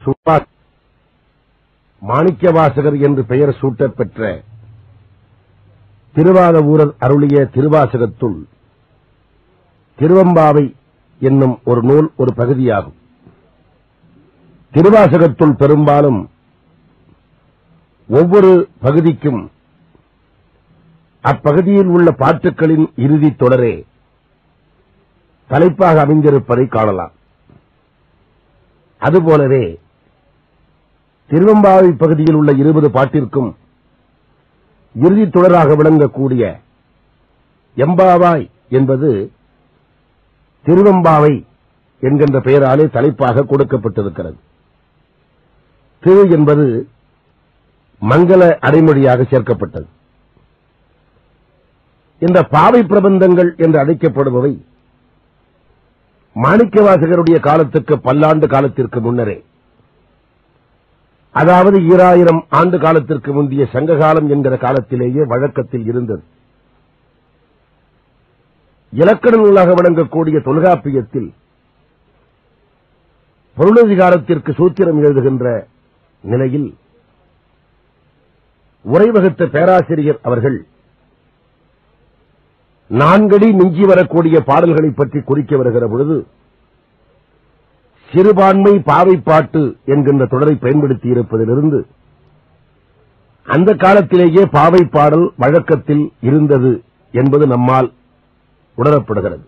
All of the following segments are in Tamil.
சுபாஷ் மாணிக்கவாசகர் என்று பெயர் சூட்டப் பெற்ற திருவாதவூரர் அருளிய திருவாசகத்துள் திருவம்பாவை என்னும் ஒரு நூல் ஒரு பகுதியாகும் திருவாசகத்துள் பெரும்பாலும் ஒவ்வொரு பகுதிக்கும் அப்பகுதியில் உள்ள பாட்டுக்களின் இறுதித் தொடரே தலைப்பாக அமைந்திருப்பதை காணலாம் அதுபோலவே திருவம்பாவை பகுதியில் உள்ள இருபது பாட்டிற்கும் இறுதித் தொடராக விளங்கக்கூடிய எம்பாவாய் என்பது திருவம்பாவை என்கின்ற பெயராலே தலைப்பாக கொடுக்கப்பட்டிருக்கிறது திரு என்பது மங்கள அடைமொழியாக சேர்க்கப்பட்டது இந்த பாவை பிரபந்தங்கள் என்று அழைக்கப்படுபவை மாணிக்கவாசகருடைய காலத்துக்கு பல்லாண்டு காலத்திற்கு முன்னரே அதாவது ஈராயிரம் ஆண்டு காலத்திற்கு முந்தைய சங்ககாலம் என்கிற காலத்திலேயே வழக்கத்தில் இருந்தது இலக்கண நூலாக விளங்கக்கூடிய தொல்காப்பியத்தில் பொருளதிகாரத்திற்கு சூத்திரம் எழுதுகின்ற நிலையில் உரை வகுத்த பேராசிரியர் அவர்கள் நான்கடி மிஞ்சி வரக்கூடிய பாடல்களை பற்றி குறிக்க வருகிற பொழுது சிறுபான்மை பாவைப்பாட்டு என்கின்ற தொடரை பயன்படுத்தி இருப்பதிலிருந்து அந்த காலத்திலேயே பாவை பாடல் வழக்கத்தில் இருந்தது என்பது நம்மால் உணரப்படுகிறது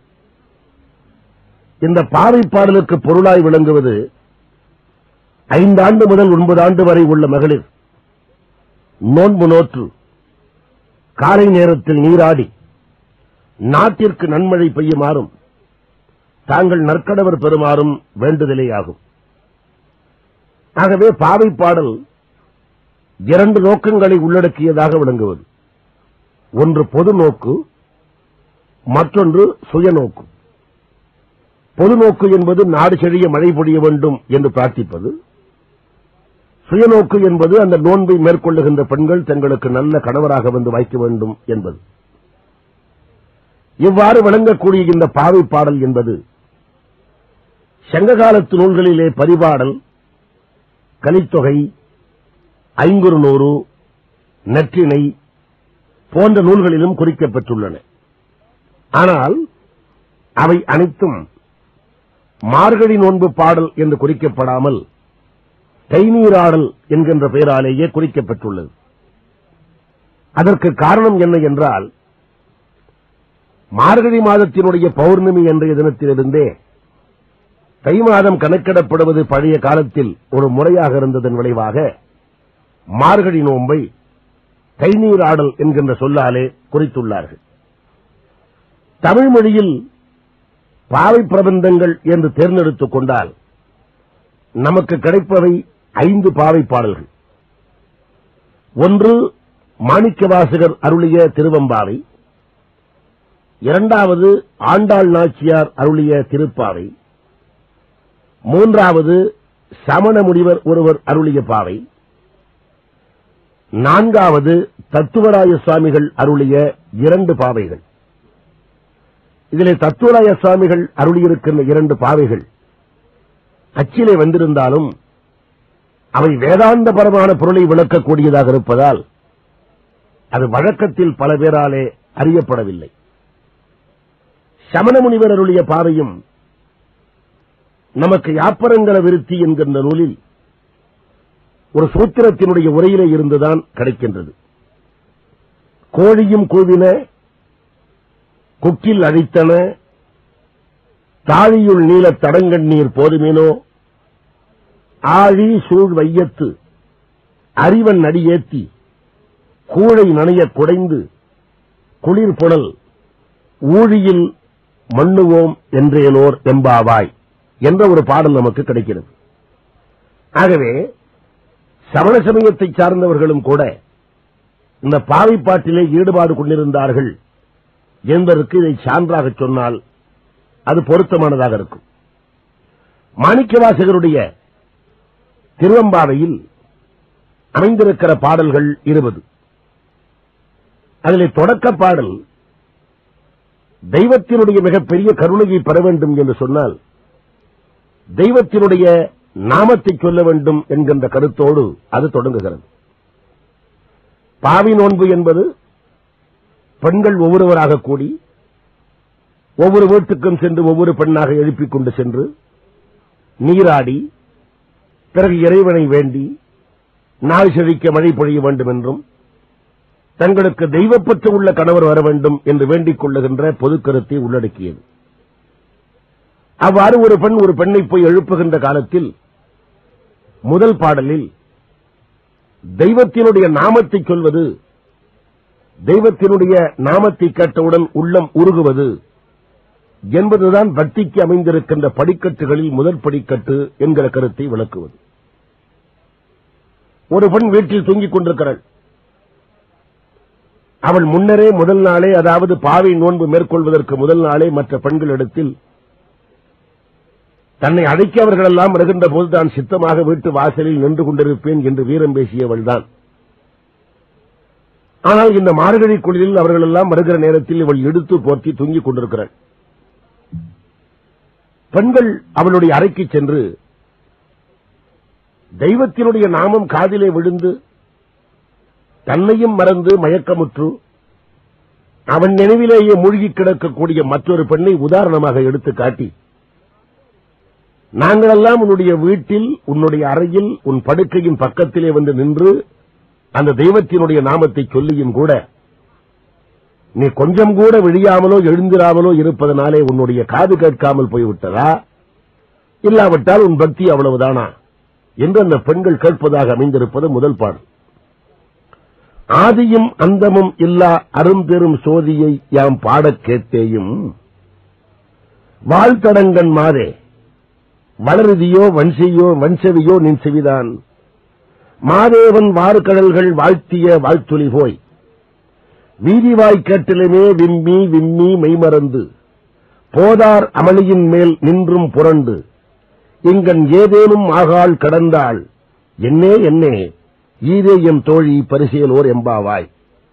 இந்த பாவை பாடலுக்கு பொருளாய் விளங்குவது ஐந்தாண்டு முதல் ஒன்பது ஆண்டு வரை உள்ள மகளிர் நோன்பு நோற்று காலை நேரத்தில் நீராடி நாட்டிற்கு நன்மழை பெய்யுமாறும் தாங்கள் நற்கடவர் பெறுமாறும் வேண்டுதலே ஆகும் ஆகவே பாவை பாடல் இரண்டு நோக்கங்களை உள்ளடக்கியதாக விளங்குவது ஒன்று பொது நோக்கு மற்றொன்று சுயநோக்கு பொது நோக்கு என்பது நாடு செழிய மழை பொழிய வேண்டும் என்று பிரார்த்திப்பது சுயநோக்கு என்பது அந்த நோன்பை மேற்கொள்ளுகின்ற பெண்கள் தங்களுக்கு நல்ல கணவராக வந்து வாய்க்க வேண்டும் என்பது இவ்வாறு விளங்கக்கூடிய இந்த பாவை பாடல் என்பது சங்ககாலத்து நூல்களிலே பரிபாடல் கலித்தொகை ஐங்குறுநூறு நற்றிணை போன்ற நூல்களிலும் குறிக்கப்பட்டுள்ளன ஆனால் அவை அனைத்தும் மார்கழி நோன்பு பாடல் என்று குறிக்கப்படாமல் தைநீராடல் என்கின்ற பெயராலேயே குறிக்கப்பட்டுள்ளது அதற்கு காரணம் என்ன என்றால் மார்கழி மாதத்தினுடைய பௌர்ணமி என்ற தினத்திலிருந்தே தை மாதம் கணக்கிடப்படுவது பழைய காலத்தில் ஒரு முறையாக இருந்ததன் விளைவாக மார்கழி நோன்பை தைநீராடல் என்கின்ற சொல்லாலே குறித்துள்ளார்கள் தமிழ் மொழியில் பாவை பிரபந்தங்கள் என்று தேர்ந்தெடுத்துக் கொண்டால் நமக்கு கிடைப்பவை ஐந்து பாவை பாடல்கள் ஒன்று மாணிக்கவாசகர் அருளிய திருவம்பாவை இரண்டாவது ஆண்டாள் நாச்சியார் அருளிய திருப்பாவை மூன்றாவது சமண முனிவர் ஒருவர் அருளிய பாவை நான்காவது தத்துவராய சுவாமிகள் அருளிய இரண்டு பாவைகள் இதிலே தத்துவராய சுவாமிகள் அருளியிருக்கின்ற இரண்டு பாவைகள் அச்சிலே வந்திருந்தாலும் அவை வேதாந்தபரமான பொருளை விளக்கக்கூடியதாக இருப்பதால் அது வழக்கத்தில் பல பேராலே அறியப்படவில்லை சமண முனிவர் அருளிய பாவையும் நமக்கு யாப்பரங்கல விருத்தி என்கின்ற நூலில் ஒரு சூத்திரத்தினுடைய உரையிலே இருந்துதான் கிடைக்கின்றது கோழியும் கூவின குக்கில் அழித்தன தாழியுள் நீல தடங்கண்ணீர் போதுமேனோ ஆழி சூழ் வையத்து அறிவன் அடியேத்தி கூழை நனைய குடைந்து குளிர் புனல் ஊழியில் மண்ணுவோம் என்றேனோர் எம்பாவாய் என்ற ஒரு பாடல் நமக்கு கிடைக்கிறது ஆகவே சமண சமயத்தை சார்ந்தவர்களும் கூட இந்த பாவைப்பாட்டிலே ஈடுபாடு கொண்டிருந்தார்கள் என்பதற்கு இதை சான்றாக சொன்னால் அது பொருத்தமானதாக இருக்கும் மாணிக்கவாசகருடைய திருவம்பாவையில் அமைந்திருக்கிற பாடல்கள் இருபது அதிலே தொடக்க பாடல் தெய்வத்தினுடைய மிகப்பெரிய கருணையை பெற வேண்டும் என்று சொன்னால் தெய்வத்தினுடைய நாமத்தை சொல்ல வேண்டும் என்கின்ற கருத்தோடு அது தொடங்குகிறது பாவி நோன்பு என்பது பெண்கள் ஒவ்வொருவராக கூடி ஒவ்வொரு வீட்டுக்கும் சென்று ஒவ்வொரு பெண்ணாக எழுப்பிக் கொண்டு சென்று நீராடி பிறகு இறைவனை வேண்டி நாள் செழிக்க மழை பொழிய வேண்டும் என்றும் தங்களுக்கு தெய்வப்பற்று உள்ள கணவர் வர வேண்டும் என்று வேண்டிக் கொள்ளுகின்ற பொது கருத்தை உள்ளடக்கியது அவ்வாறு ஒரு பெண் ஒரு பெண்ணை போய் எழுப்புகின்ற காலத்தில் முதல் பாடலில் தெய்வத்தினுடைய நாமத்தை சொல்வது தெய்வத்தினுடைய நாமத்தை கேட்டவுடன் உள்ளம் உருகுவது என்பதுதான் பக்திக்கு அமைந்திருக்கின்ற படிக்கட்டுகளில் முதல் படிக்கட்டு என்கிற கருத்தை விளக்குவது ஒரு பெண் வீட்டில் தூங்கிக் கொண்டிருக்கிறாள் அவள் முன்னரே முதல் நாளே அதாவது பாவை நோன்பு மேற்கொள்வதற்கு முதல் நாளே மற்ற பெண்களிடத்தில் தன்னை அழைக்க அவர்களெல்லாம் வருகின்ற போது தான் சித்தமாக வீட்டு வாசலில் நின்று கொண்டிருப்பேன் என்று வீரம் பேசியவள்தான் ஆனால் இந்த மார்கழி குளிரில் அவர்கள் எல்லாம் வருகிற நேரத்தில் இவள் எடுத்து போர்த்தி தூங்கிக் கொண்டிருக்கிறாள் பெண்கள் அவளுடைய அறைக்கு சென்று தெய்வத்தினுடைய நாமம் காதிலே விழுந்து தன்னையும் மறந்து மயக்கமுற்று அவன் நினைவிலேயே மூழ்கி கிடக்கக்கூடிய மற்றொரு பெண்ணை உதாரணமாக எடுத்து காட்டி நாங்களெல்லாம் உன்னுடைய வீட்டில் உன்னுடைய அறையில் உன் படுக்கையின் பக்கத்திலே வந்து நின்று அந்த தெய்வத்தினுடைய நாமத்தை சொல்லியும் கூட நீ கொஞ்சம் கூட விழியாமலோ எழுந்திராமலோ இருப்பதனாலே உன்னுடைய காது கேட்காமல் போய்விட்டதா இல்லாவிட்டால் உன் பக்தி அவ்வளவுதானா என்று அந்த பெண்கள் கேட்பதாக அமைந்திருப்பது முதல் பாடல் ஆதியும் அந்தமும் இல்லா அரும்பெரும் சோதியை யாம் பாடக் கேட்டேயும் வாழ்த்தடங்கன் மாதே வளருதியோ வன்செய்யோ வன்செவியோ நின் செவிதான் மாதேவன் வார்கடல்கள் வாழ்த்திய வாழ்த்துளி போய் வீதிவாய் கேட்டிலுமே விம்மி விம்மி மெய்மறந்து போதார் அமளியின் மேல் நின்றும் புரண்டு இங்கன் ஏதேனும் ஆகாள் கடந்தாள் என்னே என்னே ஈதே எம் தோழி பரிசேலோர் எம்பாவாய்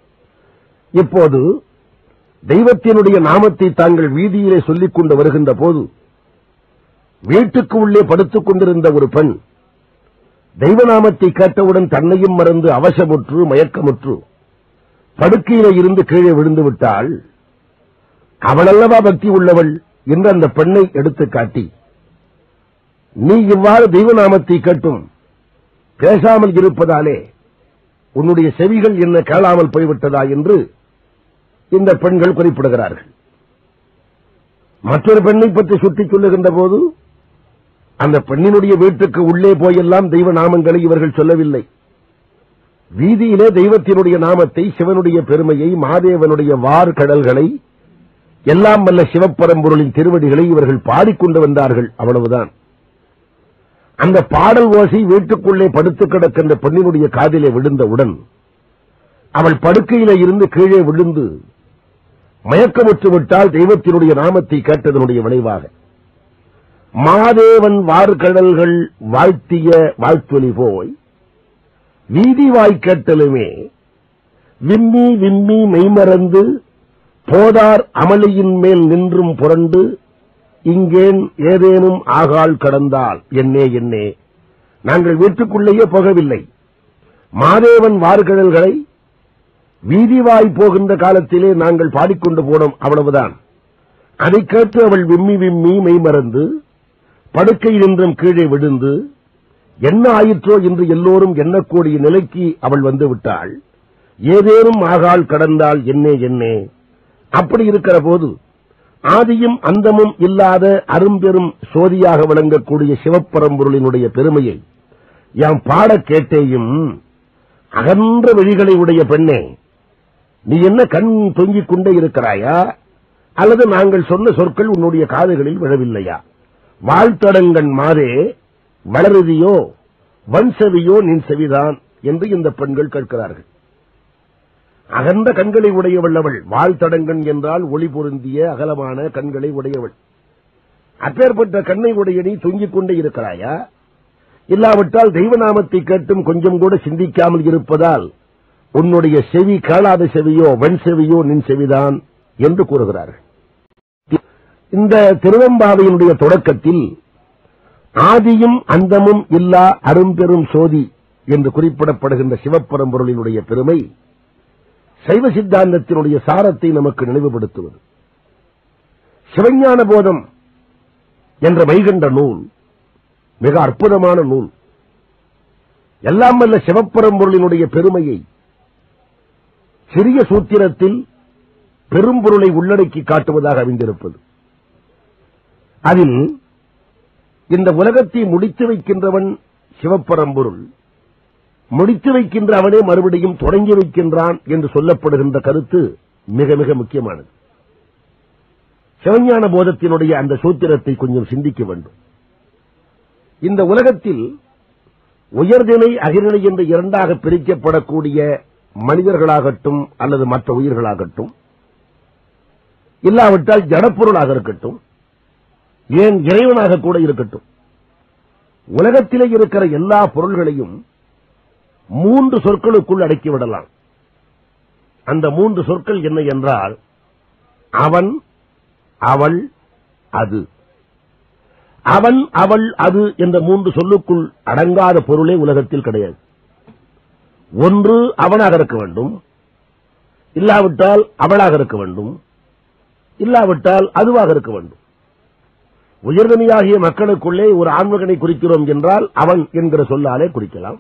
இப்போது தெய்வத்தினுடைய நாமத்தை தாங்கள் வீதியிலே சொல்லிக் கொண்டு வருகின்ற போது வீட்டுக்கு உள்ளே படுத்துக் கொண்டிருந்த ஒரு பெண் தெய்வநாமத்தை கேட்டவுடன் தன்னையும் மறந்து அவசமுற்று மயக்கமுற்று படுக்கையில இருந்து கீழே விழுந்து விட்டாள் அவளல்லவா பக்தி உள்ளவள் என்று அந்த பெண்ணை எடுத்து காட்டி நீ இவ்வாறு தெய்வநாமத்தை கேட்டும் பேசாமல் இருப்பதாலே உன்னுடைய செவிகள் என்ன கேளாமல் போய்விட்டதா என்று இந்த பெண்கள் குறிப்பிடுகிறார்கள் மற்றொரு பெண்ணை பற்றி சுட்டிச் சொல்லுகின்ற போது அந்த பெண்ணினுடைய வீட்டுக்கு உள்ளே போயெல்லாம் தெய்வ நாமங்களை இவர்கள் சொல்லவில்லை வீதியிலே தெய்வத்தினுடைய நாமத்தை சிவனுடைய பெருமையை மாதேவனுடைய வார் கடல்களை எல்லாம் வல்ல சிவப்பரம்பொருளின் திருவடிகளை இவர்கள் பாடிக்கொண்டு வந்தார்கள் அவ்வளவுதான் அந்த பாடல் ஓசை வீட்டுக்குள்ளே படுத்து கிடக்கின்ற பெண்ணினுடைய காதிலே விழுந்தவுடன் அவள் படுக்கையில இருந்து கீழே விழுந்து மயக்கமுற்று விட்டால் தெய்வத்தினுடைய நாமத்தை கேட்டதனுடைய விளைவாக மாதேவன் வார்கடல்கள் வாழ்த்திய வாழ்த்தொலி போய் வீதி வாய் கேட்டலுமே விம்மி விம்மி மெய்மறந்து போதார் அமளியின் மேல் நின்றும் புரண்டு இங்கேன் ஏதேனும் ஆகால் கடந்தால் என்னே என்னே நாங்கள் வீட்டுக்குள்ளேயே போகவில்லை மாதேவன் வார்கடல்களை வீதிவாய் போகின்ற காலத்திலே நாங்கள் பாடிக்கொண்டு போனோம் அவ்வளவுதான் அதைக் கேட்டு அவள் விம்மி விம்மி மெய்மறந்து படுக்கை நின்றும் கீழே விழுந்து என்ன ஆயிற்றோ என்று எல்லோரும் எண்ணக்கூடிய நிலைக்கு அவள் வந்து விட்டாள் ஏதேனும் ஆகால் கடந்தால் என்னே என்னே அப்படி இருக்கிற போது ஆதியும் அந்தமும் இல்லாத அரும்பெரும் சோதியாக விளங்கக்கூடிய சிவப்பரம்பொருளினுடைய பெருமையை யாம் பாடக் கேட்டேயும் அகன்ற வழிகளை உடைய பெண்ணே நீ என்ன கண் தொங்கிக் கொண்டே இருக்கிறாயா அல்லது நாங்கள் சொன்ன சொற்கள் உன்னுடைய காதுகளில் விழவில்லையா வாழ்த்தடங்கன் மாறே வளருதியோ வன்செவியோ நின் செவிதான் என்று இந்த பெண்கள் கேட்கிறார்கள் அகன்ற கண்களை உடையவள் அவள் வாழ்த்தடங்கன் என்றால் ஒளி பொருந்திய அகலமான கண்களை உடையவள் அப்பேற்பட்ட கண்ணை உடைய நீ தொங்கிக் கொண்டே இருக்கிறாயா இல்லாவிட்டால் தெய்வநாமத்தை கேட்டும் கொஞ்சம் கூட சிந்திக்காமல் இருப்பதால் உன்னுடைய செவி கேளாத செவியோ வன் செவியோ நின் செவிதான் என்று கூறுகிறார்கள் இந்த திருவம்பாவையினுடைய தொடக்கத்தில் ஆதியும் அந்தமும் இல்லா அரும்பெரும் சோதி என்று குறிப்பிடப்படுகின்ற சிவப்பரம்பொருளினுடைய பெருமை சைவ சித்தாந்தத்தினுடைய சாரத்தை நமக்கு நினைவுபடுத்துவது சிவஞான போதம் என்ற மைகண்ட நூல் மிக அற்புதமான நூல் எல்லாம் வல்ல சிவப்பரம்பொருளினுடைய பெருமையை சிறிய சூத்திரத்தில் பெரும்பொருளை உள்ளடக்கி காட்டுவதாக அமைந்திருப்பது அதில் இந்த உலகத்தை முடித்து வைக்கின்றவன் சிவப்பரம்பொருள் முடித்து வைக்கின்ற அவனே மறுபடியும் தொடங்கி வைக்கின்றான் என்று சொல்லப்படுகின்ற கருத்து மிக மிக முக்கியமானது சிவஞான போதத்தினுடைய அந்த சூத்திரத்தை கொஞ்சம் சிந்திக்க வேண்டும் இந்த உலகத்தில் உயர்தினை அகிர்நிலை என்று இரண்டாக பிரிக்கப்படக்கூடிய மனிதர்களாகட்டும் அல்லது மற்ற உயிர்களாகட்டும் இல்லாவிட்டால் ஜடப்பொருளாக இருக்கட்டும் ஏன் இறைவனாக கூட இருக்கட்டும் உலகத்திலே இருக்கிற எல்லா பொருள்களையும் மூன்று சொற்களுக்குள் அடக்கிவிடலாம் அந்த மூன்று சொற்கள் என்ன என்றால் அவன் அவள் அது அவன் அவள் அது என்ற மூன்று சொல்லுக்குள் அடங்காத பொருளே உலகத்தில் கிடையாது ஒன்று அவனாக இருக்க வேண்டும் இல்லாவிட்டால் அவளாக இருக்க வேண்டும் இல்லாவிட்டால் அதுவாக இருக்க வேண்டும் உயர்தனியாகிய மக்களுக்குள்ளே ஒரு ஆண்மகனை குறிக்கிறோம் என்றால் அவன் என்கிற சொல்லாலே குறிக்கலாம்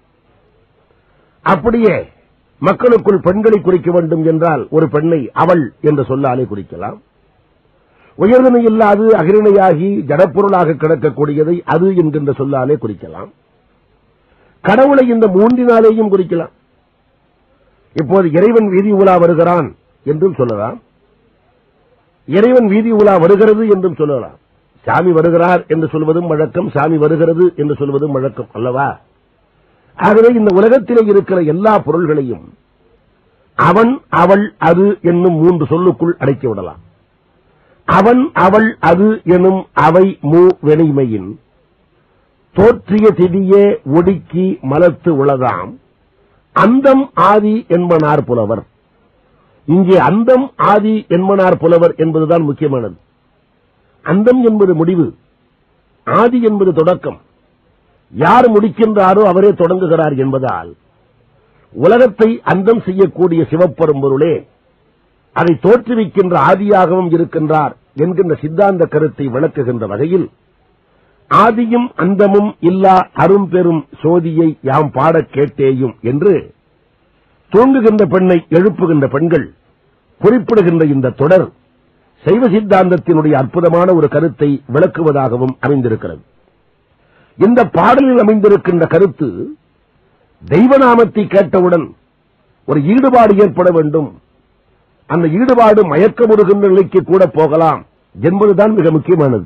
அப்படியே மக்களுக்குள் பெண்களை குறிக்க வேண்டும் என்றால் ஒரு பெண்ணை அவள் என்ற சொல்லாலே குறிக்கலாம் உயர்தனை இல்லாது அகிரணையாகி ஜடப்பொருளாக கிடக்கக்கூடியதை அது என்கின்ற சொல்லாலே குறிக்கலாம் கடவுளை இந்த மூன்றினாலேயும் குறிக்கலாம் இப்போது இறைவன் வீதி உலா வருகிறான் என்றும் சொல்லலாம் இறைவன் வீதி உலா வருகிறது என்றும் சொல்லலாம் சாமி வருகிறார் என்று சொல்வதும் வழக்கம் சாமி வருகிறது என்று சொல்வதும் வழக்கம் அல்லவா ஆகவே இந்த உலகத்திலே இருக்கிற எல்லா பொருள்களையும் அவன் அவள் அது என்னும் மூன்று சொல்லுக்குள் அடக்கி விடலாம் அவன் அவள் அது எனும் அவை மூ வெணிமையின் தோற்றிய திதியே ஒடுக்கி மலத்து உளதாம் அந்தம் ஆதி என்பனார் புலவர் இங்கே அந்தம் ஆதி என்பனார் புலவர் என்பதுதான் முக்கியமானது அந்தம் என்பது முடிவு ஆதி என்பது தொடக்கம் யார் முடிக்கின்றாரோ அவரே தொடங்குகிறார் என்பதால் உலகத்தை அந்தம் செய்யக்கூடிய சிவப்பெரும்பொருளே அதை தோற்றுவிக்கின்ற ஆதியாகவும் இருக்கின்றார் என்கின்ற சித்தாந்த கருத்தை விளக்குகின்ற வகையில் ஆதியும் அந்தமும் இல்லா அரும்பெரும் சோதியை யாம் பாடக் கேட்டேயும் என்று தூங்குகின்ற பெண்ணை எழுப்புகின்ற பெண்கள் குறிப்பிடுகின்ற இந்த தொடர் சைவ சித்தாந்தத்தினுடைய அற்புதமான ஒரு கருத்தை விளக்குவதாகவும் அமைந்திருக்கிறது இந்த பாடலில் அமைந்திருக்கின்ற கருத்து தெய்வநாமத்தை கேட்டவுடன் ஒரு ஈடுபாடு ஏற்பட வேண்டும் அந்த ஈடுபாடு மயக்கமுறுகின்ற நிலைக்கு கூட போகலாம் என்பதுதான் மிக முக்கியமானது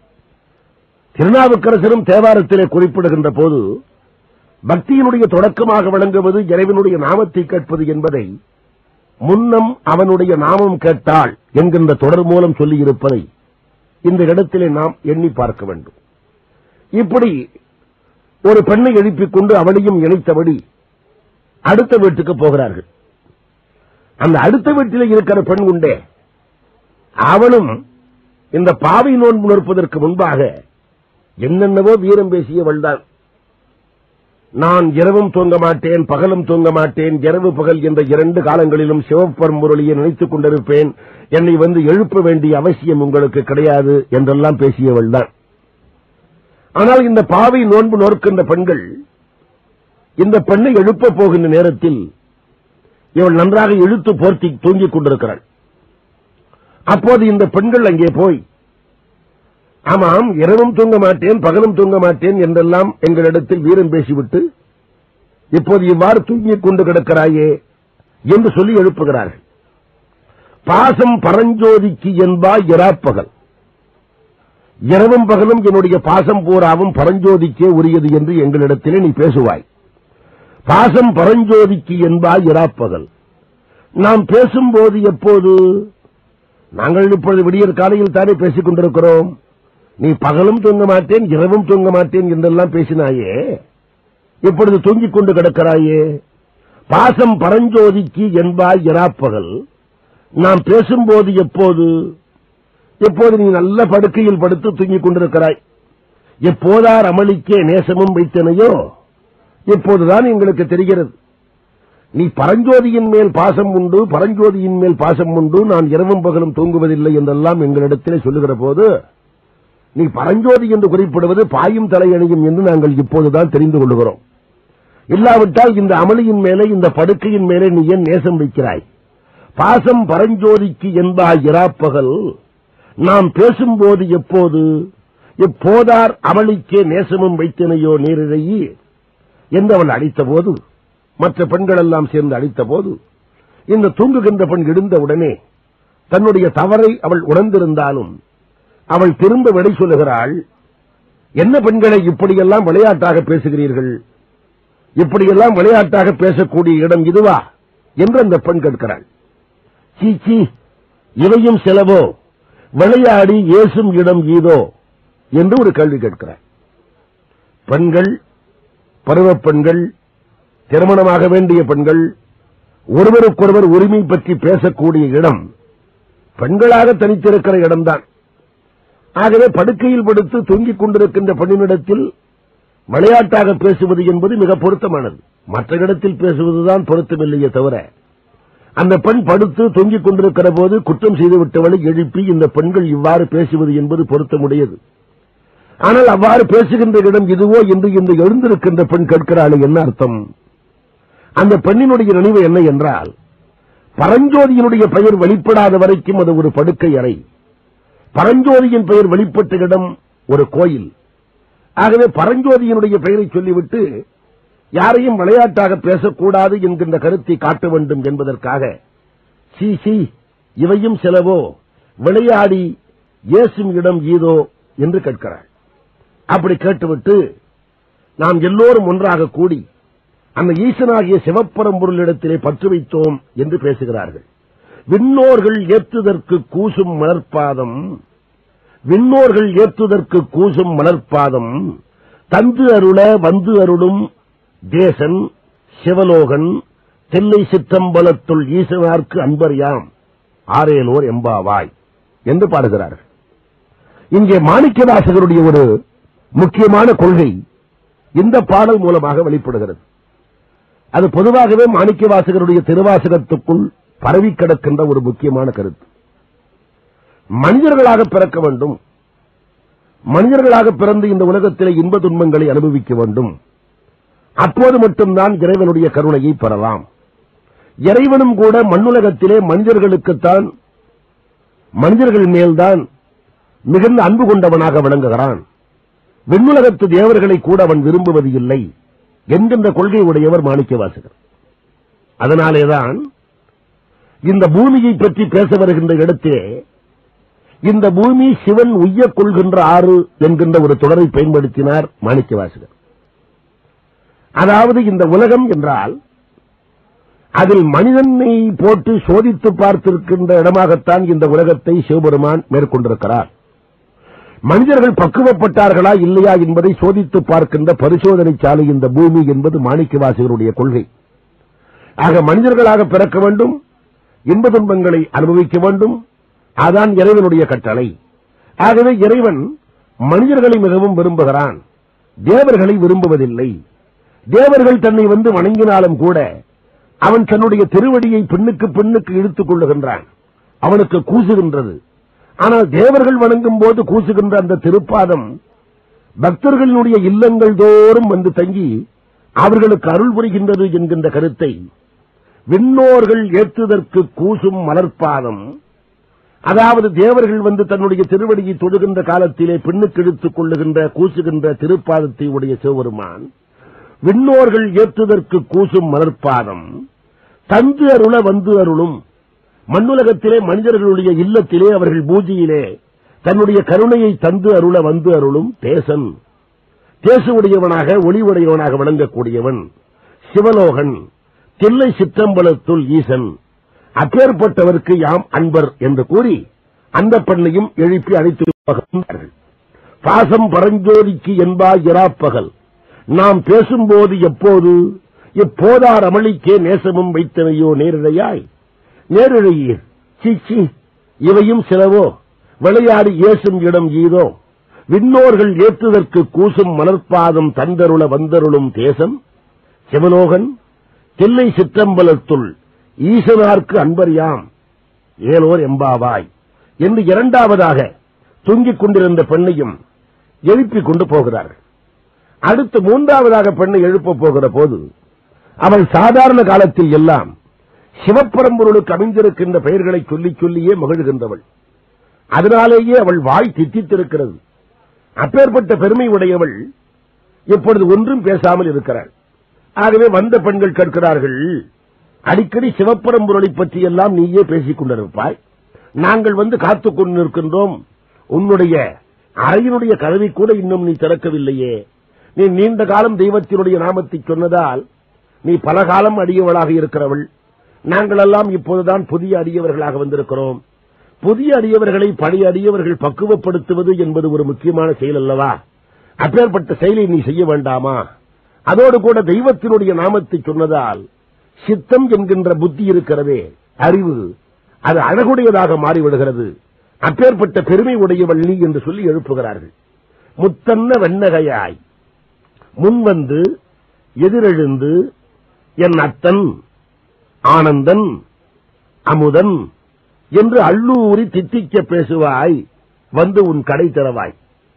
திருநாவுக்கரசரும் தேவாரத்திலே குறிப்பிடுகின்ற போது பக்தியினுடைய தொடக்கமாக விளங்குவது இறைவனுடைய நாமத்தை கேட்பது என்பதை முன்னம் அவனுடைய நாமம் கேட்டாள் என்கின்ற தொடர் மூலம் சொல்லியிருப்பதை இந்த இடத்திலே நாம் எண்ணி பார்க்க வேண்டும் இப்படி ஒரு பெண்ணை எழுப்பிக் கொண்டு அவளையும் இணைத்தபடி அடுத்த வீட்டுக்கு போகிறார்கள் அந்த அடுத்த வீட்டிலே இருக்கிற பெண் உண்டே அவளும் இந்த பாவை நோன்பு நிற்பதற்கு முன்பாக என்னென்னவோ வீரம் பேசியவள் தான் நான் இரவும் தூங்க மாட்டேன் பகலும் தூங்க மாட்டேன் இரவு பகல் என்ற இரண்டு காலங்களிலும் சிவப்பரம்பொருளியை நினைத்துக் கொண்டிருப்பேன் என்னை வந்து எழுப்ப வேண்டிய அவசியம் உங்களுக்கு கிடையாது என்றெல்லாம் பேசியவள் தான் ஆனால் இந்த பாவை நோன்பு நோக்கின்ற பெண்கள் இந்த பெண்ணை எழுப்ப போகின்ற நேரத்தில் இவள் நன்றாக இழுத்து போர்த்தி தூங்கிக் கொண்டிருக்கிறாள் அப்போது இந்த பெண்கள் அங்கே போய் ஆமாம் இரவும் தூங்க மாட்டேன் பகலும் தூங்க மாட்டேன் என்றெல்லாம் எங்களிடத்தில் வீரம் பேசிவிட்டு இப்போது இவ்வாறு தூங்கிக் கொண்டு கிடக்கிறாயே என்று சொல்லி எழுப்புகிறார்கள் பாசம் பரஞ்சோதிக்கு என்பா இராப்பகல் இரவும் பகலும் என்னுடைய பாசம் பூராவும் பரஞ்சோதிக்கே உரியது என்று எங்களிடத்திலே நீ பேசுவாய் பாசம் பரஞ்சோதிக்கு என்பா இராப்பகல் நாம் பேசும்போது எப்போது நாங்கள் இப்பொழுது விடியற் காலையில் தானே பேசிக் கொண்டிருக்கிறோம் நீ பகலும் தூங்க மாட்டேன் இரவும் தூங்க மாட்டேன் என்றெல்லாம் பேசினாயே இப்பொழுது தூங்கிக் கொண்டு கிடக்கிறாயே பாசம் பரஞ்சோதிக்கு என்பாய் இராப்பகல் நாம் பேசும்போது எப்போது எப்போது நீ நல்ல படுக்கையில் படுத்து தூங்கிக் கொண்டிருக்கிறாய் எப்போதார் அமளிக்கே நேசமும் வைத்தனையோ இப்போதுதான் எங்களுக்கு தெரிகிறது நீ பரஞ்சோதியின் மேல் பாசம் உண்டு பரஞ்சோதியின் மேல் பாசம் உண்டு நான் இரவும் பகலும் தூங்குவதில்லை என்றெல்லாம் எங்களிடத்திலே சொல்லுகிற போது நீ பரஞ்சோதி என்று குறிப்பிடுவது பாயும் தலையணியும் என்று நாங்கள் இப்போதுதான் தெரிந்து கொள்கிறோம் இல்லாவிட்டால் இந்த அமளியின் மேலே இந்த படுக்கையின் மேலே நீ ஏன் நேசம் வைக்கிறாய் பாசம் பரஞ்சோதிக்கு என்பாய் இராப்பகல் நாம் பேசும்போது எப்போது எப்போதார் அமளிக்கே நேசமும் வைத்தனையோ நீரிழையே என்று அவள் அடித்தபோது மற்ற பெண்கள் எல்லாம் சேர்ந்து அடித்தபோது இந்த தூங்குகின்ற பெண் எழுந்தவுடனே தன்னுடைய தவறை அவள் உணர்ந்திருந்தாலும் அவள் திரும்ப விடை சொல்லுகிறாள் என்ன பெண்களை இப்படியெல்லாம் விளையாட்டாக பேசுகிறீர்கள் இப்படியெல்லாம் விளையாட்டாக பேசக்கூடிய இடம் இதுவா என்று அந்த பெண் கேட்கிறாள் சீச்சி இவையும் செலவோ விளையாடி ஏசும் இடம் ஈதோ என்று ஒரு கேள்வி கேட்கிறார் பெண்கள் பருவப் பெண்கள் திருமணமாக வேண்டிய பெண்கள் ஒருவருக்கொருவர் உரிமை பற்றி பேசக்கூடிய இடம் பெண்களாக தனித்திருக்கிற இடம்தான் ஆகவே படுக்கையில் படுத்து தூங்கிக் கொண்டிருக்கின்ற பெண்ணினிடத்தில் விளையாட்டாக பேசுவது என்பது மிக பொருத்தமானது மற்ற இடத்தில் பேசுவதுதான் பொருத்தமில்லையே தவிர அந்த பெண் படுத்து தொங்கிக் கொண்டிருக்கிற போது குற்றம் செய்துவிட்டவளை எழுப்பி இந்த பெண்கள் இவ்வாறு பேசுவது என்பது பொருத்தமுடையது ஆனால் அவ்வாறு பேசுகின்ற இடம் இதுவோ என்று இந்த எழுந்திருக்கின்ற பெண் கேட்கிறாள் என்ன அர்த்தம் அந்த பெண்ணினுடைய நினைவு என்ன என்றால் பரஞ்சோதியினுடைய பெயர் வெளிப்படாத வரைக்கும் அது ஒரு படுக்கை அறை பரஞ்சோதியின் பெயர் வெளிப்பட்ட இடம் ஒரு கோயில் ஆகவே பரஞ்சோதியினுடைய பெயரை சொல்லிவிட்டு யாரையும் விளையாட்டாக பேசக்கூடாது என்கின்ற கருத்தை காட்ட வேண்டும் என்பதற்காக சி சி இவையும் செலவோ விளையாடி ஏசும் இடம் ஈதோ என்று கேட்கிறாள் அப்படி கேட்டுவிட்டு நாம் எல்லோரும் ஒன்றாக கூடி அந்த ஈசனாகிய சிவப்பரம்பொருளிடத்திலே பற்று வைத்தோம் என்று பேசுகிறார்கள் விண்ணோர்கள் ஏற்றுதற்கு கூசும் மலர்பாதம் விண்ணோர்கள் ஏற்றுதற்கு கூசும் மலர்பாதம் தந்து அருள வந்து அருளும் தேசன் சிவலோகன் தில்லை சிற்றம்பலத்துள் ஈசனார்க்கு அன்பர் யாம் ஆரேலோர் எம்பாவாய் என்று பாடுகிறார்கள் இங்கே மாணிக்கவாசகருடைய ஒரு முக்கியமான கொள்கை இந்த பாடல் மூலமாக வெளிப்படுகிறது அது பொதுவாகவே மாணிக்கவாசகருடைய திருவாசகத்துக்குள் பரவி கிடக்கின்ற ஒரு முக்கியமான கருத்து மனிதர்களாக பிறக்க வேண்டும் மனிதர்களாக பிறந்து இந்த உலகத்திலே இன்ப துன்பங்களை அனுபவிக்க வேண்டும் அப்போது மட்டும்தான் இறைவனுடைய கருணையை பெறலாம் இறைவனும் கூட மண்ணுலகத்திலே மனிதர்களுக்குத்தான் மனிதர்கள் மேல்தான் மிகுந்த அன்பு கொண்டவனாக விளங்குகிறான் விண்ணுலகத்து தேவர்களை கூட அவன் விரும்புவது இல்லை என்கின்ற கொள்கை உடையவர் மாணிக்கவாசகர் அதனாலேதான் இந்த பூமியை பற்றி பேச வருகின்ற இடத்திலே இந்த பூமி சிவன் உய்யக் கொள்கின்ற ஆறு என்கின்ற ஒரு தொடரை பயன்படுத்தினார் மாணிக்கவாசகர் அதாவது இந்த உலகம் என்றால் அதில் மனிதனை போட்டு சோதித்து பார்த்திருக்கின்ற இடமாகத்தான் இந்த உலகத்தை சிவபெருமான் மேற்கொண்டிருக்கிறார் மனிதர்கள் பக்குவப்பட்டார்களா இல்லையா என்பதை சோதித்து பார்க்கின்ற பரிசோதனை சாலை இந்த பூமி என்பது மாணிக்கவாசிகருடைய கொள்கை ஆக மனிதர்களாக பிறக்க வேண்டும் இன்ப துன்பங்களை அனுபவிக்க வேண்டும் அதான் இறைவனுடைய கட்டளை ஆகவே இறைவன் மனிதர்களை மிகவும் விரும்புகிறான் தேவர்களை விரும்புவதில்லை தேவர்கள் தன்னை வந்து வணங்கினாலும் கூட அவன் தன்னுடைய திருவடியை பெண்ணுக்கு பெண்ணுக்கு இழுத்துக் கொள்ளுகின்றான் அவனுக்கு கூசுகின்றது ஆனால் தேவர்கள் வணங்கும் போது கூசுகின்ற அந்த திருப்பாதம் பக்தர்களுடைய இல்லங்கள் தோறும் வந்து தங்கி அவர்களுக்கு அருள் புரிகின்றது என்கின்ற கருத்தை விண்ணோர்கள் ஏற்றுதற்கு கூசும் மலர்பாதம் அதாவது தேவர்கள் வந்து தன்னுடைய திருவடியை தொழுகின்ற காலத்திலே பெண்ணுக்கு இழுத்துக் கொள்ளுகின்ற கூசுகின்ற திருப்பாதத்தை உடைய சிவபெருமான் விண்ணோர்கள் ஏற்றுதற்கு கூசும் மலர்பாதம் தந்து அருள வந்து அருளும் மண்ணுலகத்திலே மனிதர்களுடைய இல்லத்திலே அவர்கள் பூஜையிலே தன்னுடைய கருணையை தந்து அருள வந்து அருளும் தேசன் தேசுவுடையவனாக ஒளிவுடையவனாக விளங்கக்கூடியவன் சிவலோகன் தில்லை சிற்றம்பலத்துள் ஈசன் அப்பேற்பட்டவருக்கு யாம் அன்பர் என்று கூறி அந்த பெண்ணையும் எழுப்பி அழைத்து வருகின்றார்கள். பாசம் பரஞ்சோதிக்கு என்பா இராப்பகல் நாம் பேசும்போது எப்போது எப்போதார் அமளிக்கே நேசமும் வைத்தனையோ நேரிழையாய் நேரிழையீர் சீச்சி இவையும் சிலவோ விளையாடி ஏசும் இடம் ஈதோ விண்ணோர்கள் ஏற்றுதற்கு கூசும் மலர்பாதம் தந்தருள வந்தருளும் தேசம் சிவலோகன் தில்லை சிற்றம்பலத்துள் ஈசனார்க்கு அன்பரியாம் ஏலோர் எம்பாவாய் என்று இரண்டாவதாக தூங்கிக் கொண்டிருந்த பெண்ணையும் எழுப்பிக் கொண்டு போகிறார்கள் அடுத்து மூன்றாவதாக பெண்ணை எழுப்பப் போகிற போது அவள் சாதாரண காலத்தில் எல்லாம் சிவப்பரம்பொருளுக்கு அமைந்திருக்கின்ற பெயர்களை சொல்லிச் சொல்லியே மகிழ்கின்றவள் அதனாலேயே அவள் வாய் தித்தித்திருக்கிறது அப்பேற்பட்ட பெருமை உடையவள் இப்பொழுது ஒன்றும் பேசாமல் இருக்கிறாள் ஆகவே வந்த பெண்கள் கேட்கிறார்கள் அடிக்கடி சிவப்பரம்பொருளை பற்றி எல்லாம் நீயே பேசிக் கொண்டிருப்பாய் நாங்கள் வந்து காத்துக் கொண்டு நிற்கின்றோம் உன்னுடைய அறையினுடைய கதவை கூட இன்னும் நீ திறக்கவில்லையே நீ நீண்ட காலம் தெய்வத்தினுடைய நாமத்தை சொன்னதால் நீ பல காலம் அடியவளாக இருக்கிறவள் நாங்களெல்லாம் இப்போதுதான் புதிய அடியவர்களாக வந்திருக்கிறோம் புதிய அடியவர்களை பழைய அடியவர்கள் பக்குவப்படுத்துவது என்பது ஒரு முக்கியமான செயல் அல்லவா அப்பேற்பட்ட செயலை நீ செய்ய வேண்டாமா அதோடு கூட தெய்வத்தினுடைய நாமத்தை சொன்னதால் சித்தம் என்கின்ற புத்தி இருக்கிறதே அறிவு அது அழகுடையதாக மாறிவிடுகிறது அப்பேற்பட்ட பெருமை உடையவள் நீ என்று சொல்லி எழுப்புகிறார்கள் முத்தன்ன வெண்ணகையாய் முன்வந்து எதிரெழுந்து என் அத்தன் ஆனந்தன் அமுதன் என்று அள்ளூரி தித்திக்க பேசுவாய் வந்து உன் கடை திறவாய்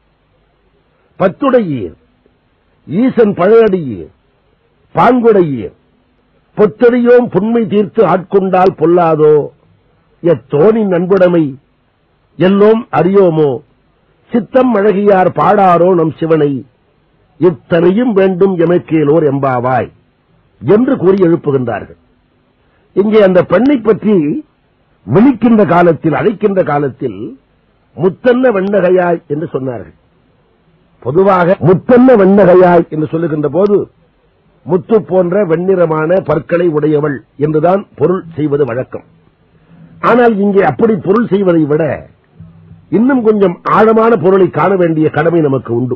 பத்துடையீர் ஈசன் பழையடியீர் பாங்குடையீர் பொத்தடியோம் புண்மை தீர்த்து ஆட்கொண்டால் பொல்லாதோ எத்தோனின் நண்புடைமை எல்லோம் அறியோமோ சித்தம் அழகியார் பாடாரோ நம் சிவனை இத்தனையும் வேண்டும் எமக்கேலோர் எம்பாவாய் என்று கூறி எழுப்புகின்றார்கள் இங்கே அந்த பெண்ணை பற்றி விழிக்கின்ற காலத்தில் அழைக்கின்ற காலத்தில் முத்தன்ன வெண்ணகையாய் என்று சொன்னார்கள் பொதுவாக முத்தன்ன வெண்ணகையாய் என்று சொல்லுகின்ற போது முத்து போன்ற வெண்ணிறமான பற்களை உடையவள் என்றுதான் பொருள் செய்வது வழக்கம் ஆனால் இங்கே அப்படி பொருள் செய்வதை விட இன்னும் கொஞ்சம் ஆழமான பொருளை காண வேண்டிய கடமை நமக்கு உண்டு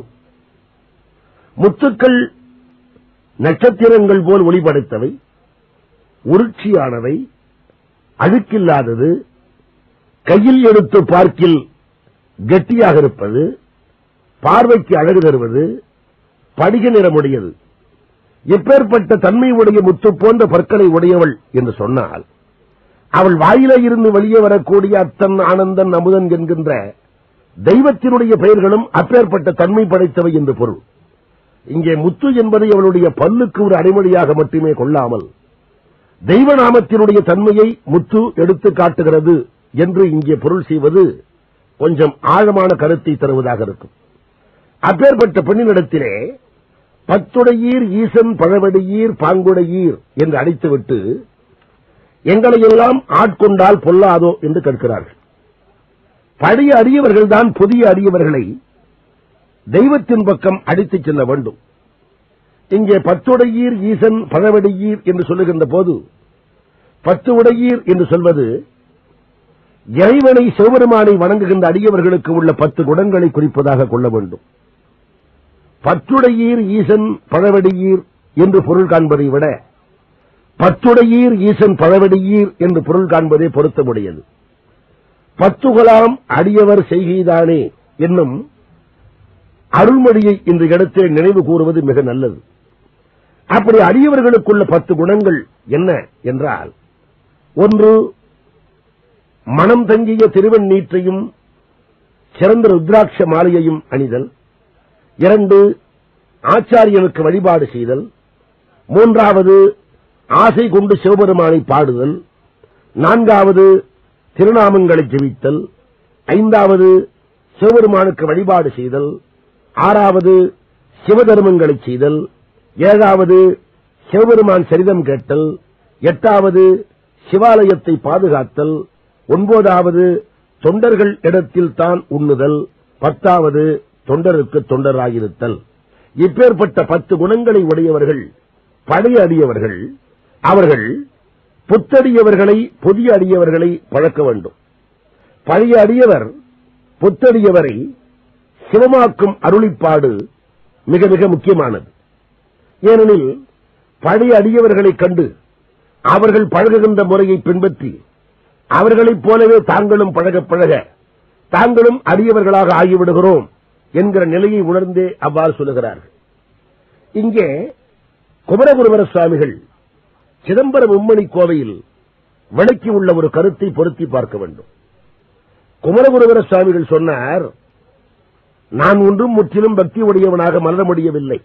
முத்துக்கள் நட்சத்திரங்கள் போல் ஒளிபடைத்தவை உருட்சியானவை அழுக்கில்லாதது கையில் எடுத்து பார்க்கில் கெட்டியாக இருப்பது பார்வைக்கு அழகு தருவது படிக நிறமுடையது எப்பேற்பட்ட தன்மை உடைய முத்து போன்ற பற்களை உடையவள் என்று சொன்னால் அவள் வாயில இருந்து வெளியே வரக்கூடிய அத்தன் ஆனந்தன் அமுதன் என்கின்ற தெய்வத்தினுடைய பெயர்களும் அப்பேற்பட்ட தன்மை படைத்தவை என்று பொருள் இங்கே முத்து என்பதை அவளுடைய பல்லுக்கு ஒரு அடைமொழியாக மட்டுமே கொள்ளாமல் தெய்வநாமத்தினுடைய தன்மையை முத்து எடுத்து காட்டுகிறது என்று இங்கே பொருள் செய்வது கொஞ்சம் ஆழமான கருத்தை தருவதாக இருக்கும் அப்பேற்பட்ட பெண்ணினிடத்திலே பத்துடையீர் ஈசன் பழவடியீர் பாங்குடையீர் என்று அழைத்துவிட்டு எங்களை எல்லாம் ஆட்கொண்டால் பொல்லாதோ என்று கேட்கிறார்கள் பழைய அடியவர்கள் தான் புதிய அடியவர்களை தெய்வத்தின் பக்கம் அடித்துச் செல்ல வேண்டும் இங்கே பத்துடையீர் ஈசன் பழவடியீர் என்று சொல்லுகின்ற போது பத்து உடையீர் என்று சொல்வது இறைவனை சிவபெருமானை வணங்குகின்ற அடியவர்களுக்கு உள்ள பத்து குணங்களை குறிப்பதாக கொள்ள வேண்டும் பற்றுடையீர் ஈசன் பழவடியீர் என்று பொருள் காண்பதை விட பத்துடையீர் ஈசன் பழவடியீர் என்று பொருள் காண்பதே பொருத்தமுடையது பத்துகலாம் அடியவர் செய்கைதானே என்னும் அருள்மொழியை இந்த இடத்தில் நினைவு கூறுவது மிக நல்லது அப்படி அடியவர்களுக்குள்ள பத்து குணங்கள் என்ன என்றால் ஒன்று மனம் தங்கிய திருவண்ணீற்றையும் சிறந்த ருத்ராட்ச மாலையையும் அணிதல் இரண்டு ஆச்சாரியனுக்கு வழிபாடு செய்தல் மூன்றாவது ஆசை கொண்டு சிவபெருமானை பாடுதல் நான்காவது திருநாமங்களை ஜெபித்தல் ஐந்தாவது சிவபெருமானுக்கு வழிபாடு செய்தல் ஆறாவது சிவதர்மங்களை செய்தல் ஏழாவது சிவபெருமான் சரிதம் கேட்டல் எட்டாவது சிவாலயத்தை பாதுகாத்தல் ஒன்பதாவது தொண்டர்கள் இடத்தில் தான் உண்ணுதல் பத்தாவது தொண்டருக்கு தொண்டராயிருத்தல் இப்பேற்பட்ட பத்து குணங்களை உடையவர்கள் பழைய அடியவர்கள் அவர்கள் புத்தடியவர்களை புதிய அடியவர்களை பழக்க வேண்டும் பழைய அடியவர் புத்தடியவரை சிவமாக்கும் அருளிப்பாடு மிக மிக முக்கியமானது ஏனெனில் பழைய அடியவர்களைக் கண்டு அவர்கள் பழகுகின்ற முறையை பின்பற்றி அவர்களைப் போலவே தாங்களும் பழக பழக தாங்களும் அடியவர்களாக ஆகிவிடுகிறோம் என்கிற நிலையை உணர்ந்தே அவ்வாறு சொல்லுகிறார்கள் இங்கே குமரகுருவர சுவாமிகள் சிதம்பரம் உம்மணி கோவையில் விளக்கி உள்ள ஒரு கருத்தை பொருத்தி பார்க்க வேண்டும் குமரகுருவர சுவாமிகள் சொன்னார் நான் ஒன்றும் முற்றிலும் பக்தி உடையவனாக மலர முடியவில்லை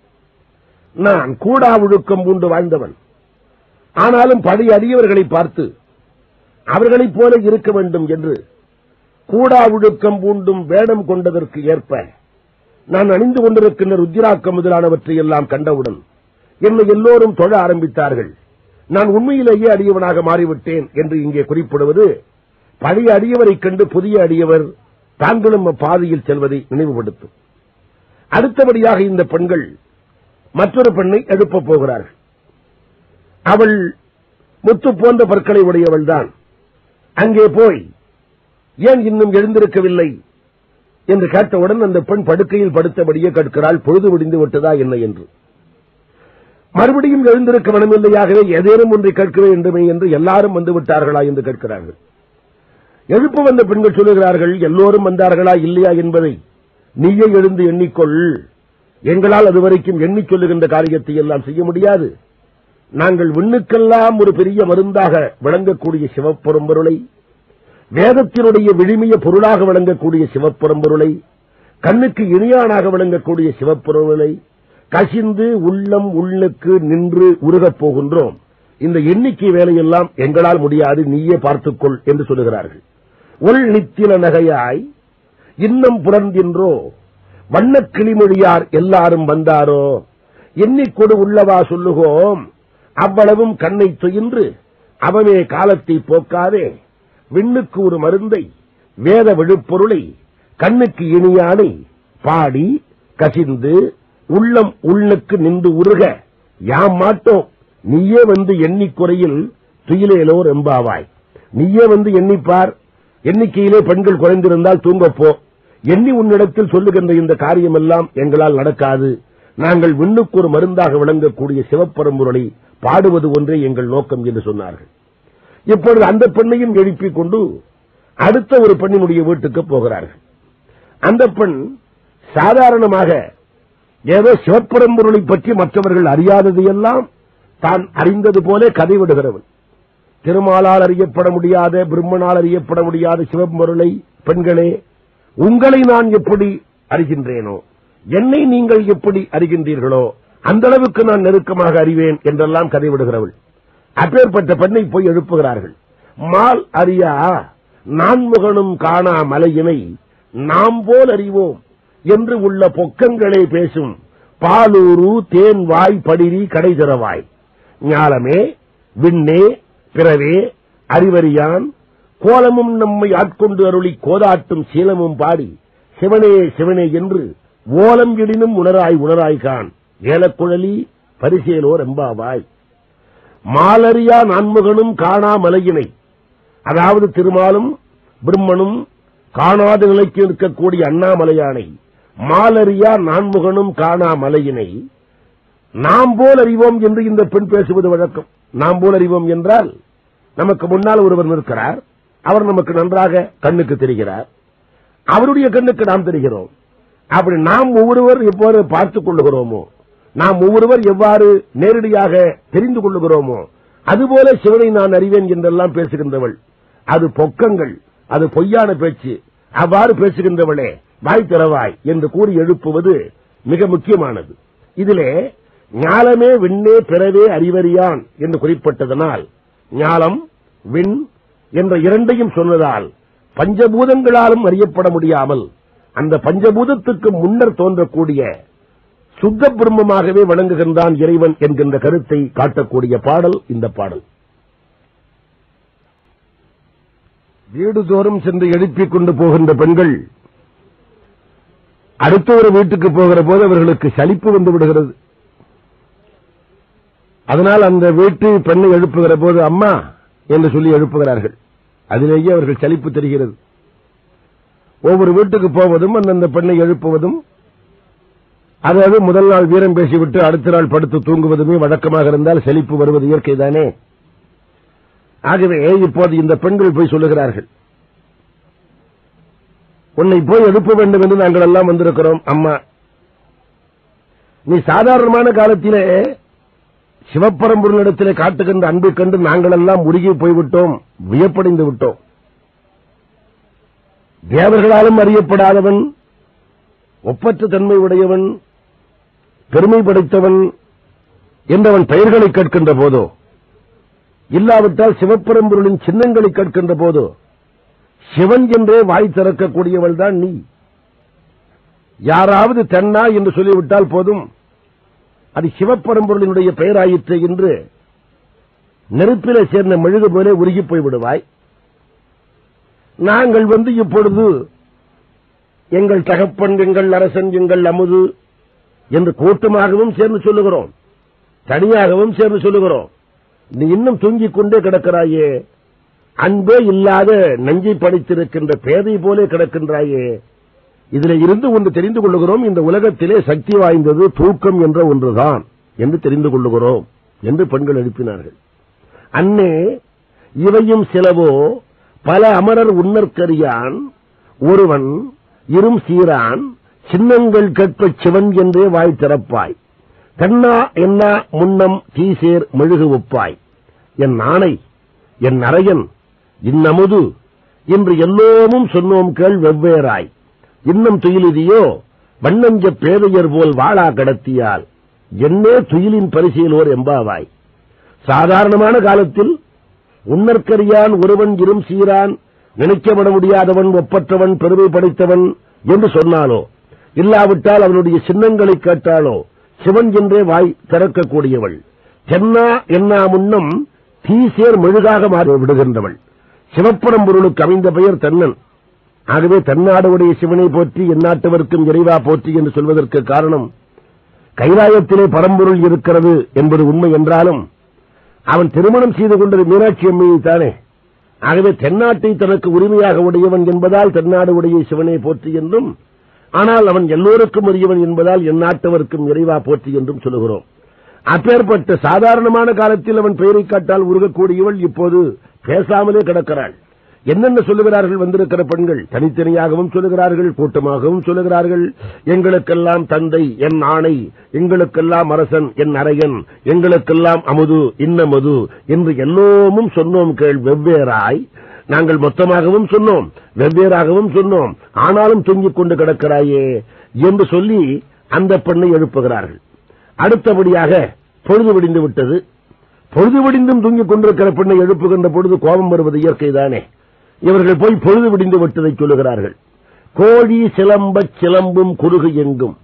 நான் கூடா ஒழுக்கம் பூண்டு வாழ்ந்தவன் ஆனாலும் பழைய அடியவர்களை பார்த்து அவர்களைப் போல இருக்க வேண்டும் என்று கூடா ஒழுக்கம் பூண்டும் வேடம் கொண்டதற்கு ஏற்ப நான் அணிந்து கொண்டிருக்கின்ற ருத்திராக்கம் முதலானவற்றை எல்லாம் கண்டவுடன் என்னை எல்லோரும் தொழ ஆரம்பித்தார்கள் நான் உண்மையிலேயே அடியவனாக மாறிவிட்டேன் என்று இங்கே குறிப்பிடுவது பழைய அடியவரைக் கண்டு புதிய அடியவர் தாங்களும் அப்பாதையில் செல்வதை நினைவுபடுத்தும் அடுத்தபடியாக இந்த பெண்கள் மற்றொரு பெண்ணை எழுப்பப் போகிறார்கள் அவள் முத்து போன்ற பற்களை உடையவள்தான் அங்கே போய் ஏன் இன்னும் எழுந்திருக்கவில்லை என்று கேட்டவுடன் அந்த பெண் படுக்கையில் படுத்தபடியே கேட்கிறாள் பொழுது முடிந்து விட்டதா என்ன என்று மறுபடியும் எழுந்திருக்க மனமில்லையாகவே ஏதேனும் ஒன்றை கேட்க வேண்டுமே என்று எல்லாரும் வந்து விட்டார்களா என்று கேட்கிறார்கள் எழுப்பு வந்த பெண்கள் சொல்லுகிறார்கள் எல்லோரும் வந்தார்களா இல்லையா என்பதை நீயே எழுந்து எண்ணிக்கொள் எங்களால் அதுவரைக்கும் எண்ணிச் சொல்லுகின்ற காரியத்தை எல்லாம் செய்ய முடியாது நாங்கள் விண்ணுக்கெல்லாம் ஒரு பெரிய மருந்தாக விளங்கக்கூடிய சிவப்பெரும்பொருளை வேதத்தினுடைய விழுமிய பொருளாக விளங்கக்கூடிய சிவப்பெரும்பொருளை கண்ணுக்கு இனியானாக விளங்கக்கூடிய சிவப்பொருளை கசிந்து உள்ளம் உள்ளுக்கு நின்று உருகப் போகின்றோம் இந்த எண்ணிக்கை வேலையெல்லாம் எங்களால் முடியாது நீயே பார்த்துக்கொள் என்று சொல்லுகிறார்கள் உள் நித்தில நகையாய் இன்னம் புலர்ந்தின்றோ வண்ணக் கிளிமொழியார் எல்லாரும் வந்தாரோ எண்ணிக்கொடு உள்ளவா சொல்லுகோம் அவ்வளவும் கண்ணை துயின்று அவமே காலத்தை போக்காதே விண்ணுக்கு ஒரு மருந்தை வேத விழுப்பொருளை கண்ணுக்கு இனியானை பாடி கசிந்து உள்ளம் உள்ளுக்கு நின்று உருக யாம் மாட்டோம் நீயே வந்து எண்ணிக்குறையில் துயிலேலோ ரெம்பாவாய் நீயே வந்து எண்ணிப்பார் எண்ணிக்கையிலே பெண்கள் குறைந்திருந்தால் தூங்கப்போ எண்ணி உன்னிடத்தில் சொல்லுகின்ற இந்த காரியமெல்லாம் எங்களால் நடக்காது நாங்கள் விண்ணுக்கு ஒரு மருந்தாக விளங்கக்கூடிய சிவப்பரம்பொருளை பாடுவது ஒன்றே எங்கள் நோக்கம் என்று சொன்னார்கள் இப்பொழுது அந்த பெண்ணையும் எழுப்பிக் கொண்டு அடுத்த ஒரு பெண்ணினுடைய வீட்டுக்கு போகிறார்கள் அந்த பெண் சாதாரணமாக ஏதோ சிவப்பரம்பொருளை பற்றி மற்றவர்கள் அறியாததையெல்லாம் தான் அறிந்தது போல கதை விடுகிறவன் திருமாலால் அறியப்பட முடியாத பிரம்மனால் அறியப்பட முடியாத சிவப்பொருளை பெண்களே உங்களை நான் எப்படி அறிகின்றேனோ என்னை நீங்கள் எப்படி அறிகின்றீர்களோ அந்த அளவுக்கு நான் நெருக்கமாக அறிவேன் என்றெல்லாம் கதை விடுகிறவள் அப்பேற்பட்ட பெண்ணை போய் எழுப்புகிறார்கள் மால் அறியா நான்முகனும் காணா மலையினை நாம் போல் அறிவோம் என்று உள்ள பொக்கங்களே பேசும் பாலூரு தேன் வாய் படிரி கடை திறவாய் ஞாலமே விண்ணே பிறவே அறிவறியான் கோலமும் நம்மை ஆட்கொண்டு அருளி கோதாட்டும் சீலமும் பாடி சிவனே சிவனே என்று ஓலம் எடினும் உணராய் உணராய் கான் ஏலக்குழலி பரிசேலோர் எம்பாவாய் மாலரியா நான்முகனும் காணா மலையினை அதாவது திருமாலும் பிரம்மனும் காணாத நிலைக்கு இருக்கக்கூடிய அண்ணாமலையானை மாலரியா நான்முகனும் காணா மலையினை நாம் போல் அறிவோம் என்று இந்த பெண் பேசுவது வழக்கம் நாம் போல் அறிவோம் என்றால் நமக்கு முன்னால் ஒருவர் நிற்கிறார் அவர் நமக்கு நன்றாக கண்ணுக்கு தெரிகிறார் அவருடைய கண்ணுக்கு நாம் தெரிகிறோம் அப்படி நாம் ஒவ்வொருவர் எவ்வாறு பார்த்துக் கொள்ளுகிறோமோ நாம் ஒவ்வொருவர் எவ்வாறு நேரடியாக தெரிந்து கொள்ளுகிறோமோ அதுபோல சிவனை நான் அறிவேன் என்றெல்லாம் பேசுகின்றவள் அது பொக்கங்கள் அது பொய்யான பேச்சு அவ்வாறு பேசுகின்றவளே வாய் திறவாய் என்று கூறி எழுப்புவது மிக முக்கியமானது இதிலே ஞாலமே விண்ணே பிறவே அறிவறியான் என்று குறிப்பிட்டதனால் ஞாலம் விண் என்ற இரண்டையும் சொன்னதால் பஞ்சபூதங்களாலும் அறியப்பட முடியாமல் அந்த பஞ்சபூதத்துக்கு முன்னர் தோன்றக்கூடிய சுத்த பிரம்மமாகவே வணங்குகின்றான் இறைவன் என்கின்ற கருத்தை காட்டக்கூடிய பாடல் இந்த பாடல் வீடுதோறும் சென்று எழுப்பிக் கொண்டு போகின்ற பெண்கள் அடுத்த ஒரு வீட்டுக்கு போகிற போது அவர்களுக்கு சலிப்பு வந்து விடுகிறது அதனால் அந்த வீட்டு பெண்ணை எழுப்புகிற போது அம்மா என்று சொல்லி எழுப்புகிறார்கள் அதிலேயே அவர்கள் சலிப்பு தெரிகிறது ஒவ்வொரு வீட்டுக்கு போவதும் அந்தந்த பெண்ணை எழுப்புவதும் அதாவது முதல் நாள் வீரம் பேசிவிட்டு அடுத்த நாள் படுத்து தூங்குவதுமே வழக்கமாக இருந்தால் செழிப்பு வருவது இயற்கைதானே ஆகவே இப்போது இந்த பெண்கள் போய் சொல்லுகிறார்கள் உன்னை போய் எழுப்ப வேண்டும் என்று நாங்கள் எல்லாம் வந்திருக்கிறோம் அம்மா நீ சாதாரணமான காலத்திலே சிவப்பரம்பொருளிடத்திலே காட்டுகின்ற அன்பை கண்டு நாங்கள் எல்லாம் உருகி போய்விட்டோம் வியப்படைந்து விட்டோம் தேவர்களாலும் அறியப்படாதவன் ஒப்பற்ற தன்மை உடையவன் பெருமை படைத்தவன் என்றவன் பெயர்களை கேட்கின்ற போதோ இல்லாவிட்டால் சிவப்பரம்பொருளின் சின்னங்களை கேட்கின்ற போதோ சிவன் என்றே வாய் திறக்கக்கூடியவள் தான் நீ யாராவது தென்னா என்று சொல்லிவிட்டால் போதும் அது சிவப்பரம்பொருளினுடைய பெயராயிற்று என்று நெருப்பிலே சேர்ந்த மெழுகு போலே உருகி போய் விடுவாய் நாங்கள் வந்து இப்பொழுது எங்கள் தகப்பன் எங்கள் அரசன் எங்கள் அமுது என்று கூட்டமாகவும் சேர்ந்து சொல்லுகிறோம் தனியாகவும் சேர்ந்து சொல்லுகிறோம் நீ இன்னும் தூங்கிக் கொண்டே கிடக்கிறாயே அன்பே இல்லாத நஞ்சை படித்திருக்கின்ற பேதை போலே கிடக்கின்றாயே இதில் இருந்து ஒன்று தெரிந்து கொள்ளுகிறோம் இந்த உலகத்திலே சக்தி வாய்ந்தது தூக்கம் என்ற ஒன்றுதான் என்று தெரிந்து கொள்ளுகிறோம் என்று பெண்கள் எழுப்பினார்கள் அன்னே இவையும் சிலவோ பல அமரர் உன்னற்கரியான் ஒருவன் இரும் சீரான் சின்னங்கள் கேட்பச் சிவன் என்றே வாய் திறப்பாய் கண்ணா என்ன முன்னம் தீசேர் மெழுகு ஒப்பாய் என் ஆணை என் அரையன் இன்னமுது இன்று எல்லோமும் சொன்னோம் கேள் வெவ்வேறாய் இன்னும் துயிலுதியோ வண்ணஞ்ச பேதையர் போல் வாழா கடத்தியால் என்னே துயிலின் பரிசீலோர் எம்பாவாய் சாதாரணமான காலத்தில் உன்னற்கரியான் ஒருவன் இரும் சீரான் நினைக்கப்பட முடியாதவன் ஒப்பற்றவன் பெருமை படைத்தவன் என்று சொன்னாலோ இல்லாவிட்டால் அவனுடைய சின்னங்களை கேட்டாலோ சிவன் என்றே வாய் திறக்கக்கூடியவள் தென்னா என்னா முன்னம் தீசேர் மெழுகாக மாறி விடுகின்றவள் சிவப்பரம்பொருளுக்கு அமைந்த பெயர் தென்னன் ஆகவே தன்னாடுடைய சிவனை போற்றி எந்நாட்டவர்க்கும் இறைவா போற்றி என்று சொல்வதற்கு காரணம் கைலாயத்திலே பரம்பொருள் இருக்கிறது என்பது உண்மை என்றாலும் அவன் திருமணம் செய்து கொண்டது மீனாட்சி அம்மையை தானே ஆகவே தென்னாட்டை தனக்கு உரிமையாக உடையவன் என்பதால் தென்னாடு உடைய சிவனை போற்றி என்றும் ஆனால் அவன் எல்லோருக்கும் உரியவன் என்பதால் எந்நாட்டவர்க்கும் இறைவா போற்றி என்றும் சொல்லுகிறோம் அப்பேற்பட்ட சாதாரணமான காலத்தில் அவன் பெயரை காட்டால் உருகக்கூடியவள் இப்போது பேசாமலே கிடக்கிறாள் என்னென்ன சொல்லுகிறார்கள் வந்திருக்கிற பெண்கள் தனித்தனியாகவும் சொல்லுகிறார்கள் கூட்டமாகவும் சொல்லுகிறார்கள் எங்களுக்கெல்லாம் தந்தை என் ஆணை எங்களுக்கெல்லாம் அரசன் என் அரையன் எங்களுக்கெல்லாம் அமுது இன்னமது என்று எல்லோமும் சொன்னோம் கேள் வெவ்வேறாய் நாங்கள் மொத்தமாகவும் சொன்னோம் வெவ்வேறாகவும் சொன்னோம் ஆனாலும் தூங்கிக் கொண்டு கிடக்கிறாயே என்று சொல்லி அந்த பெண்ணை எழுப்புகிறார்கள் அடுத்தபடியாக பொழுது விடிந்து விட்டது பொழுது விடிந்தும் தூங்கிக் கொண்டிருக்கிற பெண்ணை எழுப்புகின்ற பொழுது கோபம் வருவது இயற்கைதானே இவர்கள் போய் பொழுது விடிந்து விட்டதை சொல்லுகிறார்கள் கோழி சிலம்பச் சிலம்பும் குறுகு எங்கும்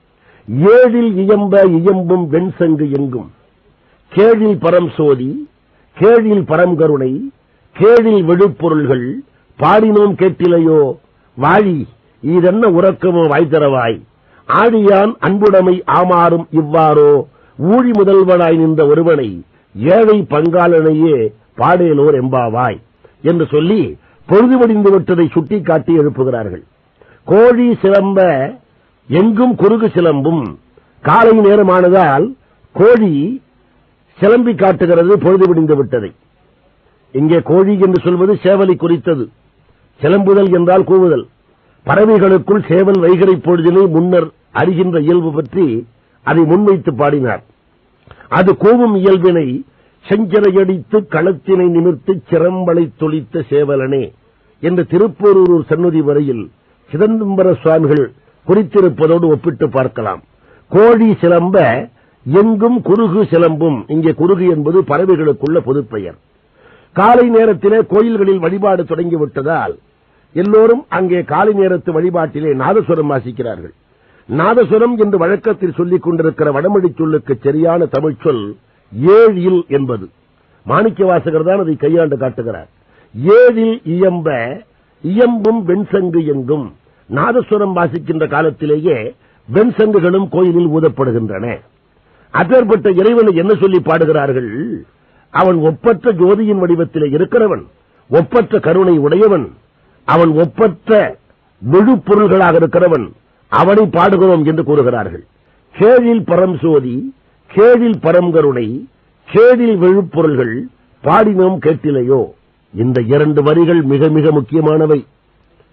ஏழில் இயம்ப இயம்பும் வெண்சங்கு எங்கும் கேழில் பரம் சோதி கேழில் பரங்கருணை கேழில் விழுப்பொருள்கள் பாடினோம் கேட்டிலையோ வாழி இதென்ன உறக்கமோ வாய்த்தரவாய் ஆழியான் அன்புடைமை ஆமாறும் இவ்வாறோ ஊழி முதல்வனாய் நின்ற ஒருவனை ஏழை பங்காளனையே பாடேலோர் எம்பாவாய் என்று சொல்லி பொழுது வடிந்து விட்டதை சுட்டிக்காட்டி எழுப்புகிறார்கள் கோழி சிலம்ப எங்கும் குறுகு சிலம்பும் காலை நேரமானதால் கோழி சிலம்பி காட்டுகிறது பொழுது விடிந்து விட்டதை இங்கே கோழி என்று சொல்வது சேவலை குறித்தது சிலம்புதல் என்றால் கூவுதல் பறவைகளுக்குள் சேவல் வைகரை பொழுதினை முன்னர் அறிகின்ற இயல்பு பற்றி அதை முன்வைத்து பாடினார் அது கூவும் இயல்பினை செஞ்சரையடித்து களத்தினை நிமிர்த்து சிரம்பளை தொளித்த சேவலனே என்ற திருப்போரூர் சன்னதி வரையில் சிதம்பர சுவாமிகள் குறித்திருப்பதோடு ஒப்பிட்டு பார்க்கலாம் கோழி சிலம்ப எங்கும் குறுகு சிலம்பும் இங்கே குறுகு என்பது பறவைகளுக்குள்ள பொதுப்பெயர் காலை நேரத்திலே கோயில்களில் வழிபாடு தொடங்கிவிட்டதால் எல்லோரும் அங்கே காலை நேரத்து வழிபாட்டிலே நாதசுரம் வாசிக்கிறார்கள் நாதசுரம் என்று வழக்கத்தில் சொல்லிக் கொண்டிருக்கிற வடமொழி சொல்லுக்கு சரியான தமிழ் சொல் ஏழில் என்பது மாணிக்க வாசகர் தான் அதை கையாண்டு காட்டுகிறார் ஏழில் இயம்ப இயம்பும் வெண்சங்கு எங்கும் நாதசுரம் வாசிக்கின்ற காலத்திலேயே வெண்சங்குகளும் கோயிலில் ஊதப்படுகின்றன அப்பேற்பட்ட இறைவனை என்ன சொல்லி பாடுகிறார்கள் அவன் ஒப்பற்ற ஜோதியின் வடிவத்திலே இருக்கிறவன் ஒப்பற்ற கருணை உடையவன் அவன் ஒப்பற்ற முழு பொருள்களாக இருக்கிறவன் அவனை பாடுகிறோம் என்று கூறுகிறார்கள் கேழில் பரம் சோதி கேழில் பரங்கருணை கேழில் விழுப்பொருள்கள் பாடினோம் கேட்டிலையோ இந்த இரண்டு வரிகள் மிக மிக முக்கியமானவை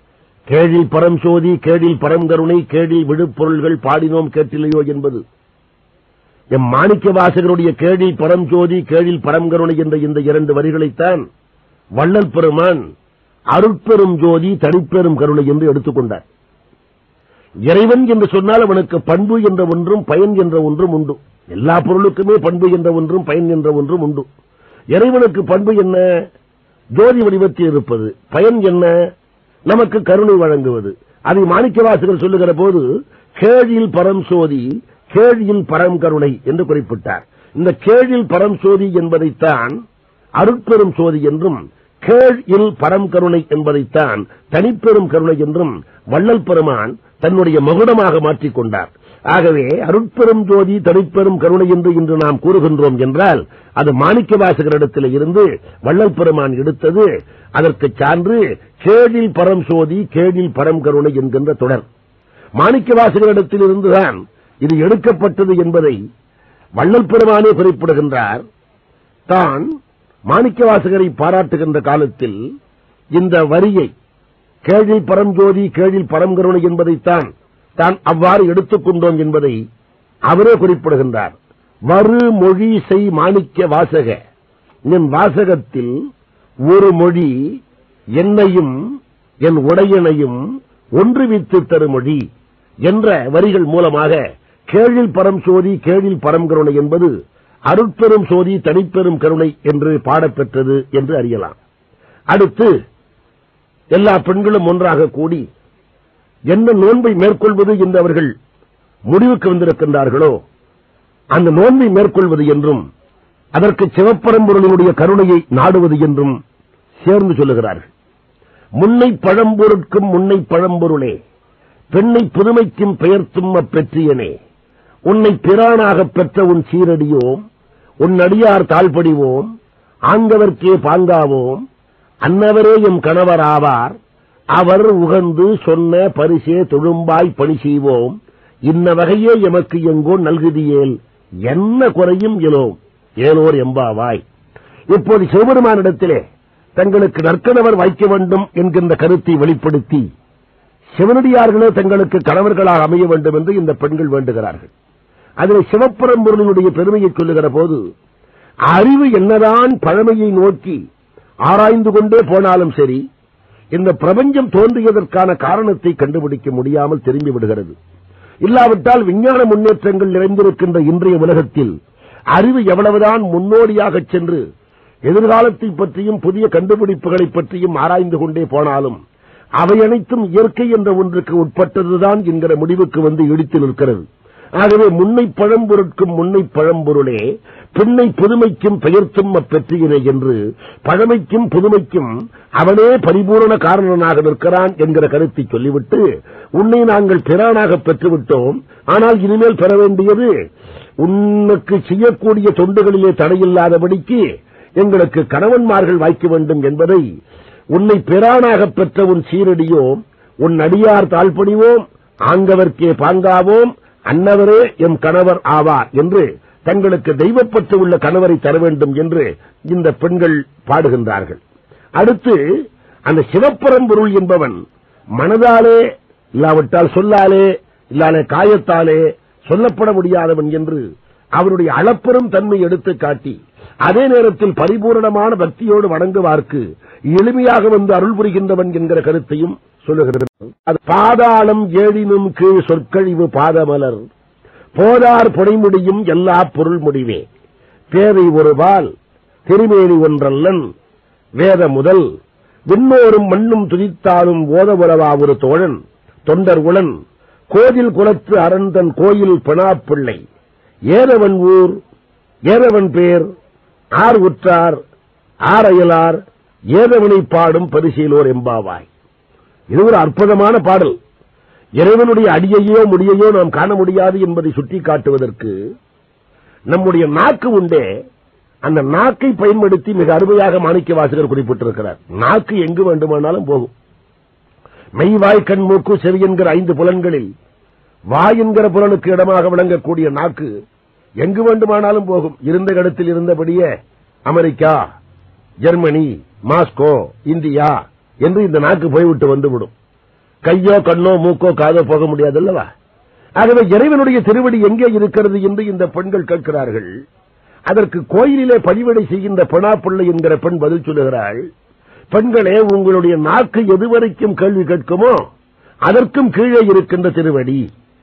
கேழில் பரம் சோதி கேழில் பரங்கருணை கேழில் விழுப்பொருள்கள் பாடினோம் கேட்டிலையோ என்பது எம் மாணிக்க வாசகருடைய கேழில் பரம் ஜோதி கேழில் பரங்கருணை என்ற இந்த இரண்டு வரிகளைத்தான் வள்ளல் பெருமான் அருட்பெரும் ஜோதி தனிப்பெரும் கருணை என்று எடுத்துக்கொண்டார் இறைவன் என்று சொன்னால் அவனுக்கு பண்பு என்ற ஒன்றும் பயன் என்ற ஒன்றும் உண்டு எல்லா பொருளுக்குமே பண்பு என்ற ஒன்றும் பயன் என்ற ஒன்றும் உண்டு இறைவனுக்கு பண்பு என்ன ஜோதி வடிவத்தில் இருப்பது பயன் என்ன நமக்கு கருணை வழங்குவது அதை மாணிக்கவாசகர் சொல்லுகிற போது கேழில் பரம் சோதி கேழியில் பரம் கருணை என்று குறிப்பிட்டார் இந்த கேழில் பரம் சோதி என்பதைத்தான் அருட்பெரும் சோதி என்றும் கேள் இல் பரம் கருணை என்பதைத்தான் தனிப்பெரும் கருணை என்றும் வள்ளல் பெருமான் தன்னுடைய மகுடமாக மாற்றிக் கொண்டார் ஆகவே அருட்பெரும் ஜோதி தனிப்பெரும் கருணை என்று இன்று நாம் கூறுகின்றோம் என்றால் அது மாணிக்க வாசகரிடத்தில் இருந்து வள்ளல் பெருமான் எடுத்தது அதற்கு சான்று கேழில் பரம் சோதி கேழில் பரம் கருணை என்கின்ற தொடர் மாணிக்க வாசகரிடத்தில் இருந்துதான் இது எடுக்கப்பட்டது என்பதை வள்ளல் பெருமானே குறிப்பிடுகின்றார் தான் மாணிக்க வாசகரை பாராட்டுகின்ற காலத்தில் இந்த வரியை கேழில் பரஞ்சோதி கேழில் பரங்கருணை என்பதைத்தான் தான் அவ்வாறு எடுத்துக்கொண்டோம் என்பதை அவரே குறிப்பிடுகின்றார் வரு மொழி செய் மாணிக்க வாசக என் வாசகத்தில் ஒரு மொழி என்னையும் என் உடையனையும் ஒன்றுவித்து தரும் மொழி என்ற வரிகள் மூலமாக கேழில் பரம் சோதி கேழில் பரங்கருணை என்பது அருட்பெரும் சோதி தனிப்பெரும் கருணை என்று பாடப்பெற்றது என்று அறியலாம் அடுத்து எல்லா பெண்களும் ஒன்றாக கூடி என்ன நோன்பை மேற்கொள்வது என்று அவர்கள் முடிவுக்கு வந்திருக்கின்றார்களோ அந்த நோன்பை மேற்கொள்வது என்றும் அதற்கு சிவப்பரம்பொருளினுடைய கருணையை நாடுவது என்றும் சேர்ந்து சொல்லுகிறார்கள் முன்னை பழம்பொருட்கும் முன்னை பழம்பொருளே பெண்ணை புதுமைக்கும் பெயர்த்தும் அப்பெற்றியனே உன்னை பிரானாகப் பெற்ற உன் சீரடியோம் உன் அடியார் தாழ்படிவோம் ஆங்கவர்க்கே பாங்காவோம் அன்னவரே எம் கணவராவார் அவர் உகந்து சொன்ன பரிசே தொழும்பாய் பணி செய்வோம் இன்ன வகையே எமக்கு எங்கோ நல்குதியேல் என்ன குறையும் இயலோம் ஏலோர் எம்பாவாய் இப்போது சிவபெருமானிடத்திலே தங்களுக்கு நற்கணவர் வைக்க வேண்டும் என்கின்ற கருத்தை வெளிப்படுத்தி சிவனடியார்களே தங்களுக்கு கணவர்களாக அமைய வேண்டும் என்று இந்த பெண்கள் வேண்டுகிறார்கள் அதில் சிவப்பரம்பொருளினுடைய பெருமையை சொல்லுகிற போது அறிவு என்னதான் பழமையை நோக்கி ஆராய்ந்து கொண்டே போனாலும் சரி இந்த பிரபஞ்சம் தோன்றியதற்கான காரணத்தை கண்டுபிடிக்க முடியாமல் திரும்பி விடுகிறது இல்லாவிட்டால் விஞ்ஞான முன்னேற்றங்கள் நிறைந்திருக்கின்ற இன்றைய உலகத்தில் அறிவு எவ்வளவுதான் முன்னோடியாக சென்று எதிர்காலத்தை பற்றியும் புதிய கண்டுபிடிப்புகளை பற்றியும் ஆராய்ந்து கொண்டே போனாலும் அவை அனைத்தும் இயற்கை என்ற ஒன்றுக்கு உட்பட்டதுதான் என்கிற முடிவுக்கு வந்து இடித்து நிற்கிறது ஆகவே முன்னை பழம்பொருட்கும் முன்னை பழம்பொருளே பின்னை புதுமைக்கும் பெயர்த்தும் அப்பெற்றியினை என்று பழமைக்கும் புதுமைக்கும் அவனே பரிபூரண காரணனாக நிற்கிறான் என்கிற கருத்தை சொல்லிவிட்டு உன்னை நாங்கள் பிறானாக பெற்றுவிட்டோம் ஆனால் இனிமேல் பெற வேண்டியது உனக்கு செய்யக்கூடிய தொண்டுகளிலே தடையில்லாதபடிக்கு எங்களுக்கு கணவன்மார்கள் வாய்க்க வேண்டும் என்பதை உன்னை பிறானாக பெற்ற உன் சீரடியோ உன் அடியார் தாழ்பணிவோம் ஆங்கவர்க்கே பாங்காவோம் அன்னவரே எம் கணவர் ஆவார் என்று தங்களுக்கு தெய்வப்பற்று உள்ள கணவரை தர வேண்டும் என்று இந்த பெண்கள் பாடுகின்றார்கள் அடுத்து அந்த சிவப்பரம்பொருள் என்பவன் மனதாலே இல்லாவிட்டால் சொல்லாலே இல்லாலே காயத்தாலே சொல்லப்பட முடியாதவன் என்று அவருடைய அளப்பெரும் தன்மை எடுத்து காட்டி அதே நேரத்தில் பரிபூரணமான பக்தியோடு வணங்குவார்க்கு எளிமையாக வந்து அருள் புரிகின்றவன் என்கிற கருத்தையும் சொல்லுகிறது அது பாதாளம் ஏழினும் கீழ் சொற்கழிவு பாதமலர் போதார் புடைமுடியும் எல்லா பொருள் முடிவே தேவை ஒருபால் திருமேனி ஒன்றல்லன் வேத முதல் விண்ணோரும் மண்ணும் துதித்தாலும் ஓத உறவா ஒரு தோழன் தொண்டர் உளன் கோயில் குலத்து அரண்தன் கோயில் பிணாப்பிள்ளை ஏதவன் ஊர் ஏதவன் பேர் ஆர் உற்றார் ஆர் அயலார் ஏதவனை பாடும் பரிசீலோர் எம்பாவாய் இது ஒரு அற்புதமான பாடல் இறைவனுடைய அடியையோ முடியையோ நாம் காண முடியாது என்பதை சுட்டிக்காட்டுவதற்கு நம்முடைய நாக்கு உண்டே அந்த நாக்கை பயன்படுத்தி மிக அருமையாக மாணிக்க வாசகர் குறிப்பிட்டிருக்கிறார் நாக்கு எங்கு வேண்டுமானாலும் போகும் மெய் வாய் கண் மூக்கு செவி என்கிற ஐந்து புலன்களில் வாய் என்கிற புலனுக்கு இடமாக விளங்கக்கூடிய நாக்கு எங்கு வேண்டுமானாலும் போகும் இருந்த இடத்தில் இருந்தபடியே அமெரிக்கா ஜெர்மனி மாஸ்கோ இந்தியா என்று இந்த நாக்கு போய்விட்டு வந்துவிடும் கையோ கண்ணோ மூக்கோ காதோ போக முடியாது அல்லவா ஆகவே இறைவனுடைய திருவடி எங்கே இருக்கிறது என்று இந்த பெண்கள் கேட்கிறார்கள் அதற்கு கோயிலிலே பணிவிடை செய்கின்ற பெணாப்பிள்ளை என்கிற பெண் பதில் சொல்லுகிறாள் பெண்களே உங்களுடைய நாக்கு எதுவரைக்கும் கேள்வி கேட்குமோ அதற்கும் கீழே இருக்கின்ற திருவடி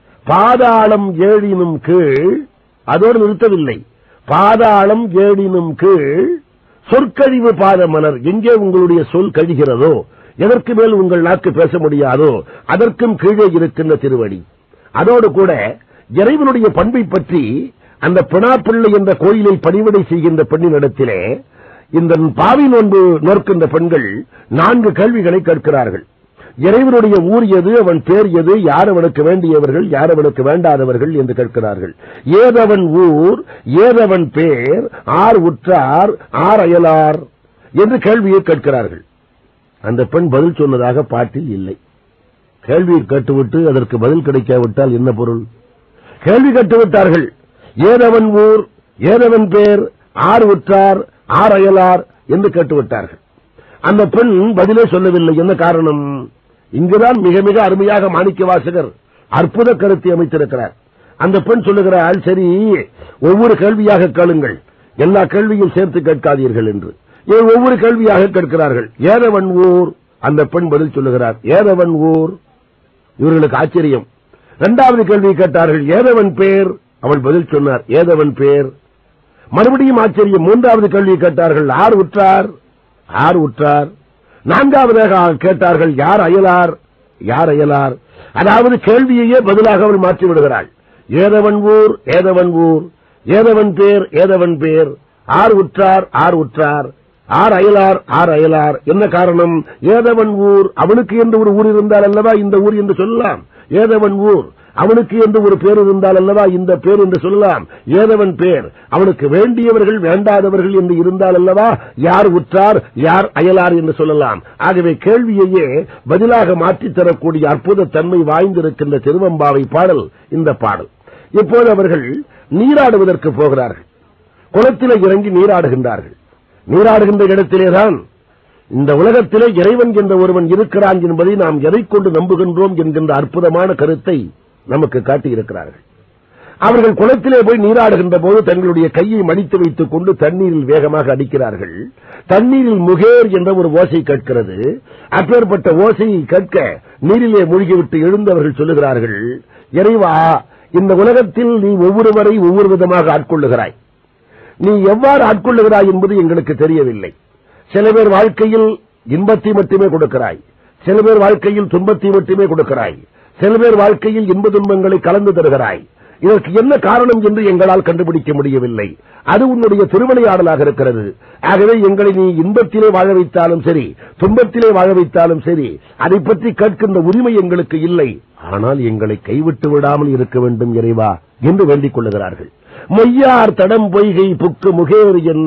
பாதாளம் ஏழினும் கீழ் அதோடு நிறுத்தவில்லை பாதாளம் ஏழினும் கீழ் சொற்கழிவு பாத மலர் எங்கே உங்களுடைய சொல் கழிகிறதோ எதற்கு மேல் உங்கள் நாக்கு பேச முடியாதோ அதற்கும் கீழே இருக்கின்ற திருவடி அதோடு கூட இறைவனுடைய பண்பை பற்றி அந்த பிணாப்பிள்ளை என்ற கோயிலில் பணிவிடை செய்கின்ற பெண்ணினிடத்திலே இந்த பாவி நோன்பு நோக்கின்ற பெண்கள் நான்கு கேள்விகளை கேட்கிறார்கள் இறைவனுடைய ஊர் எது அவன் பேர் எது யார் அவனுக்கு வேண்டியவர்கள் யார் அவனுக்கு வேண்டாதவர்கள் என்று கேட்கிறார்கள் ஏதவன் ஊர் ஏதவன் பேர் ஆர் உற்றார் ஆர் அயலார் என்று கேள்வியை கேட்கிறார்கள் அந்த பெண் பதில் சொன்னதாக பாட்டில் இல்லை கேள்வியை கேட்டுவிட்டு அதற்கு பதில் கிடைக்காவிட்டால் என்ன பொருள் கேள்வி கேட்டுவிட்டார்கள் ஏதவன் ஊர் ஏதவன் பேர் ஆர் உற்றார் ஆர் அயலார் என்று கேட்டுவிட்டார்கள் அந்த பெண் பதிலே சொல்லவில்லை என்ன காரணம் இங்குதான் மிக மிக அருமையாக மாணிக்க வாசகர் அற்புத கருத்தை அமைத்திருக்கிறார் அந்த பெண் சொல்லுகிறாள் சரி ஒவ்வொரு கேள்வியாக கேளுங்கள் எல்லா கேள்வியும் சேர்த்து கேட்காதீர்கள் என்று இவர் ஒவ்வொரு கேள்வியாக கேட்கிறார்கள் ஏதவன் ஊர் அந்த பெண் பதில் சொல்லுகிறார் ஏதவன் ஊர் இவர்களுக்கு ஆச்சரியம் இரண்டாவது கேள்வி கேட்டார்கள் ஏதவன் பேர் அவள் பதில் சொன்னார் ஏதவன் பேர் மறுபடியும் ஆச்சரியம் மூன்றாவது கேள்வி கேட்டார்கள் ஆர் உற்றார் ஆர் உற்றார் நான்காவதாக கேட்டார்கள் யார் அயலார் யார் அயலார் அதாவது கேள்வியையே பதிலாக அவள் மாற்றி விடுகிறாள் ஏதவன் ஊர் ஏதவன் ஊர் ஏதவன் பேர் ஏதவன் பேர் ஆர் உற்றார் ஆர் உற்றார் ஆர் அயலார் ஆர் அயலார் என்ன காரணம் ஏதவன் ஊர் அவனுக்கு என்று ஒரு ஊர் இருந்தால் அல்லவா இந்த ஊர் என்று சொல்லலாம் ஏதவன் ஊர் அவனுக்கு என்று ஒரு பேர் இருந்தால் அல்லவா இந்த பேர் என்று சொல்லலாம் ஏதவன் பேர் அவனுக்கு வேண்டியவர்கள் வேண்டாதவர்கள் என்று இருந்தால் அல்லவா யார் உற்றார் யார் அயலார் என்று சொல்லலாம் ஆகவே கேள்வியையே பதிலாக மாற்றித் தரக்கூடிய அற்புத தன்மை வாய்ந்திருக்கின்ற திருவம்பாவை பாடல் இந்த பாடல் இப்போது அவர்கள் நீராடுவதற்கு போகிறார்கள் குளத்திலே இறங்கி நீராடுகின்றார்கள் நீராடுகின்ற இடத்திலேதான் இந்த உலகத்திலே இறைவன் என்ற ஒருவன் இருக்கிறான் என்பதை நாம் எதைக் கொண்டு நம்புகின்றோம் என்கின்ற அற்புதமான கருத்தை நமக்கு காட்டியிருக்கிறார்கள் அவர்கள் குளத்திலே போய் நீராடுகின்ற போது தங்களுடைய கையை மடித்து வைத்துக் கொண்டு தண்ணீரில் வேகமாக அடிக்கிறார்கள் தண்ணீரில் முகேர் என்ற ஒரு ஓசை கேட்கிறது அப்பேற்பட்ட ஓசையை கேட்க நீரிலே மூழ்கிவிட்டு எழுந்தவர்கள் சொல்லுகிறார்கள் இறைவா இந்த உலகத்தில் நீ ஒவ்வொருவரை ஒவ்வொரு விதமாக ஆட்கொள்ளுகிறாய் நீ எவ்வாறு ஆட்கொள்ளுகிறாய் என்பது எங்களுக்கு தெரியவில்லை சில பேர் வாழ்க்கையில் இன்பத்தை மட்டுமே கொடுக்கிறாய் சில பேர் வாழ்க்கையில் துன்பத்தை மட்டுமே கொடுக்கிறாய் சில பேர் வாழ்க்கையில் இன்ப துன்பங்களை கலந்து தருகிறாய் இதற்கு என்ன காரணம் என்று எங்களால் கண்டுபிடிக்க முடியவில்லை அது உன்னுடைய திருவிளையாடலாக இருக்கிறது ஆகவே எங்களை நீ இன்பத்திலே வாழ வைத்தாலும் சரி துன்பத்திலே வாழ வைத்தாலும் சரி அதை பற்றி கேட்கின்ற உரிமை எங்களுக்கு இல்லை ஆனால் எங்களை கைவிட்டு விடாமல் இருக்க வேண்டும் இறைவா என்று வேண்டிக் கொள்ளுகிறார்கள் மொய்யார் தடம் பொய்கை புக்கு முகேறு என்ன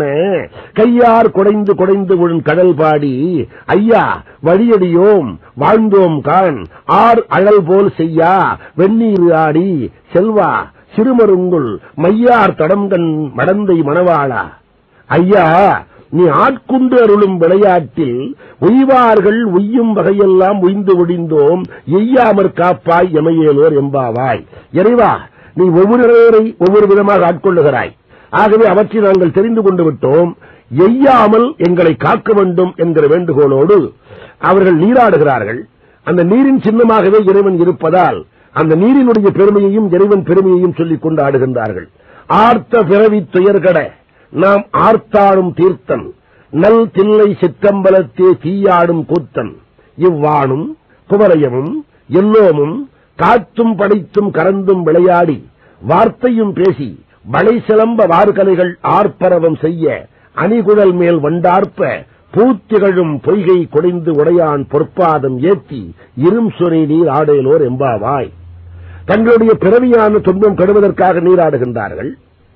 கையார் குடைந்து குடைந்து உன் கடல் பாடி ஐயா வழியடியோம் வாழ்ந்தோம் கான் ஆர் அழல் போல் செய்யா வெந்நீர் ஆடி செல்வா சிறுமருங்குள் மையார் தடம்கண் மடந்தை மணவாளா ஐயா நீ ஆட்கொண்டு அருளும் விளையாட்டில் உய்வார்கள் உய்யும் வகையெல்லாம் உய்ந்து ஒடிந்தோம் எய்யாமற் காப்பாய் எமையேலோர் எம்பாவாய் இறைவா நீ ஒவ்வொருவரை ஒவ்வொரு விதமாக ஆட்கொள்ளுகிறாய் ஆகவே அவற்றை நாங்கள் தெரிந்து கொண்டு விட்டோம் எய்யாமல் எங்களை காக்க வேண்டும் என்கிற வேண்டுகோளோடு அவர்கள் நீராடுகிறார்கள் அந்த நீரின் சின்னமாகவே இறைவன் இருப்பதால் அந்த நீரினுடைய பெருமையையும் இறைவன் பெருமையையும் சொல்லிக் கொண்டு ஆடுகின்றார்கள் ஆர்த்த பிறவி துயர்கட நாம் ஆர்த்தாடும் தீர்த்தன் நல் தில்லை சிற்றம்பலத்தே தீயாடும் கூத்தன் இவ்வாணும் குவலயமும் எல்லோமும் காத்தும் படைத்தும் கறந்தும் விளையாடி வார்த்தையும் பேசி வளை சிலம்ப வார்கலைகள் ஆர்ப்பரவம் செய்ய அணிகுழல் மேல் வண்டார்ப்ப பூத்திகழும் பொய்கை கொடைந்து உடையான் பொற்பாதம் ஏத்தி இரும் சுரை நீர் ஆடேலோர் எம்பாவாய் தங்களுடைய பிறவியான துன்பம் கெடுவதற்காக நீராடுகின்றார்கள்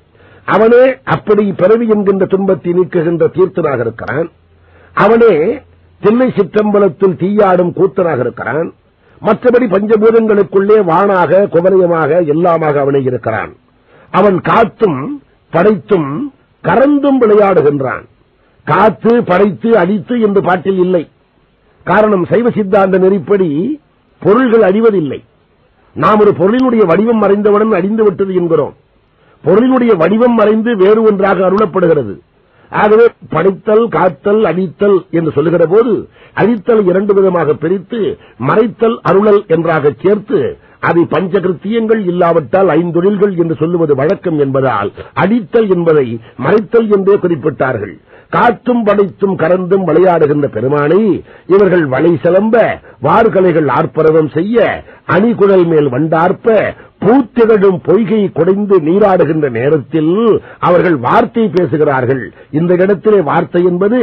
அவனே அப்படி பிறவி என்கின்ற துன்பத்தை நீக்குகின்ற தீர்த்தனாக இருக்கிறான் அவனே தில்லை சிற்றம்பலத்தில் தீயாடும் கூத்தனாக இருக்கிறான் மற்றபடி பஞ்சபூதங்களுக்குள்ளே வானாக குவலயமாக எல்லாமாக அவனே இருக்கிறான் அவன் காத்தும் படைத்தும் கறந்தும் விளையாடுகின்றான் காத்து படைத்து அடித்து என்று பாட்டில் இல்லை காரணம் சைவ சித்தாந்த நெறிப்படி பொருள்கள் அழிவதில்லை நாம் ஒரு பொருளினுடைய வடிவம் மறைந்தவுடன் அழிந்து விட்டது என்கிறோம் பொருளினுடைய வடிவம் மறைந்து வேறு ஒன்றாக அருளப்படுகிறது ஆகவே படைத்தல் காத்தல் அழித்தல் என்று சொல்லுகிற போது அழித்தல் இரண்டு விதமாக பிரித்து மறைத்தல் அருளல் என்றாக சேர்த்து அதை பஞ்சகிருத்தியங்கள் இல்லாவிட்டால் ஐந்தொழில்கள் என்று சொல்லுவது வழக்கம் என்பதால் அடித்தல் என்பதை மறைத்தல் என்றே குறிப்பிட்டார்கள் காத்தும் படைத்தும் கறந்தும் விளையாடுகின்ற பெருமானை இவர்கள் வலை சிலம்ப வார்கலைகள் ஆர்ப்பரவம் செய்ய அணிகுழல் மேல் வண்டார்ப்ப பூத்திகழும் பொய்கை குடைந்து நீராடுகின்ற நேரத்தில் அவர்கள் வார்த்தை பேசுகிறார்கள் இந்த இடத்திலே வார்த்தை என்பது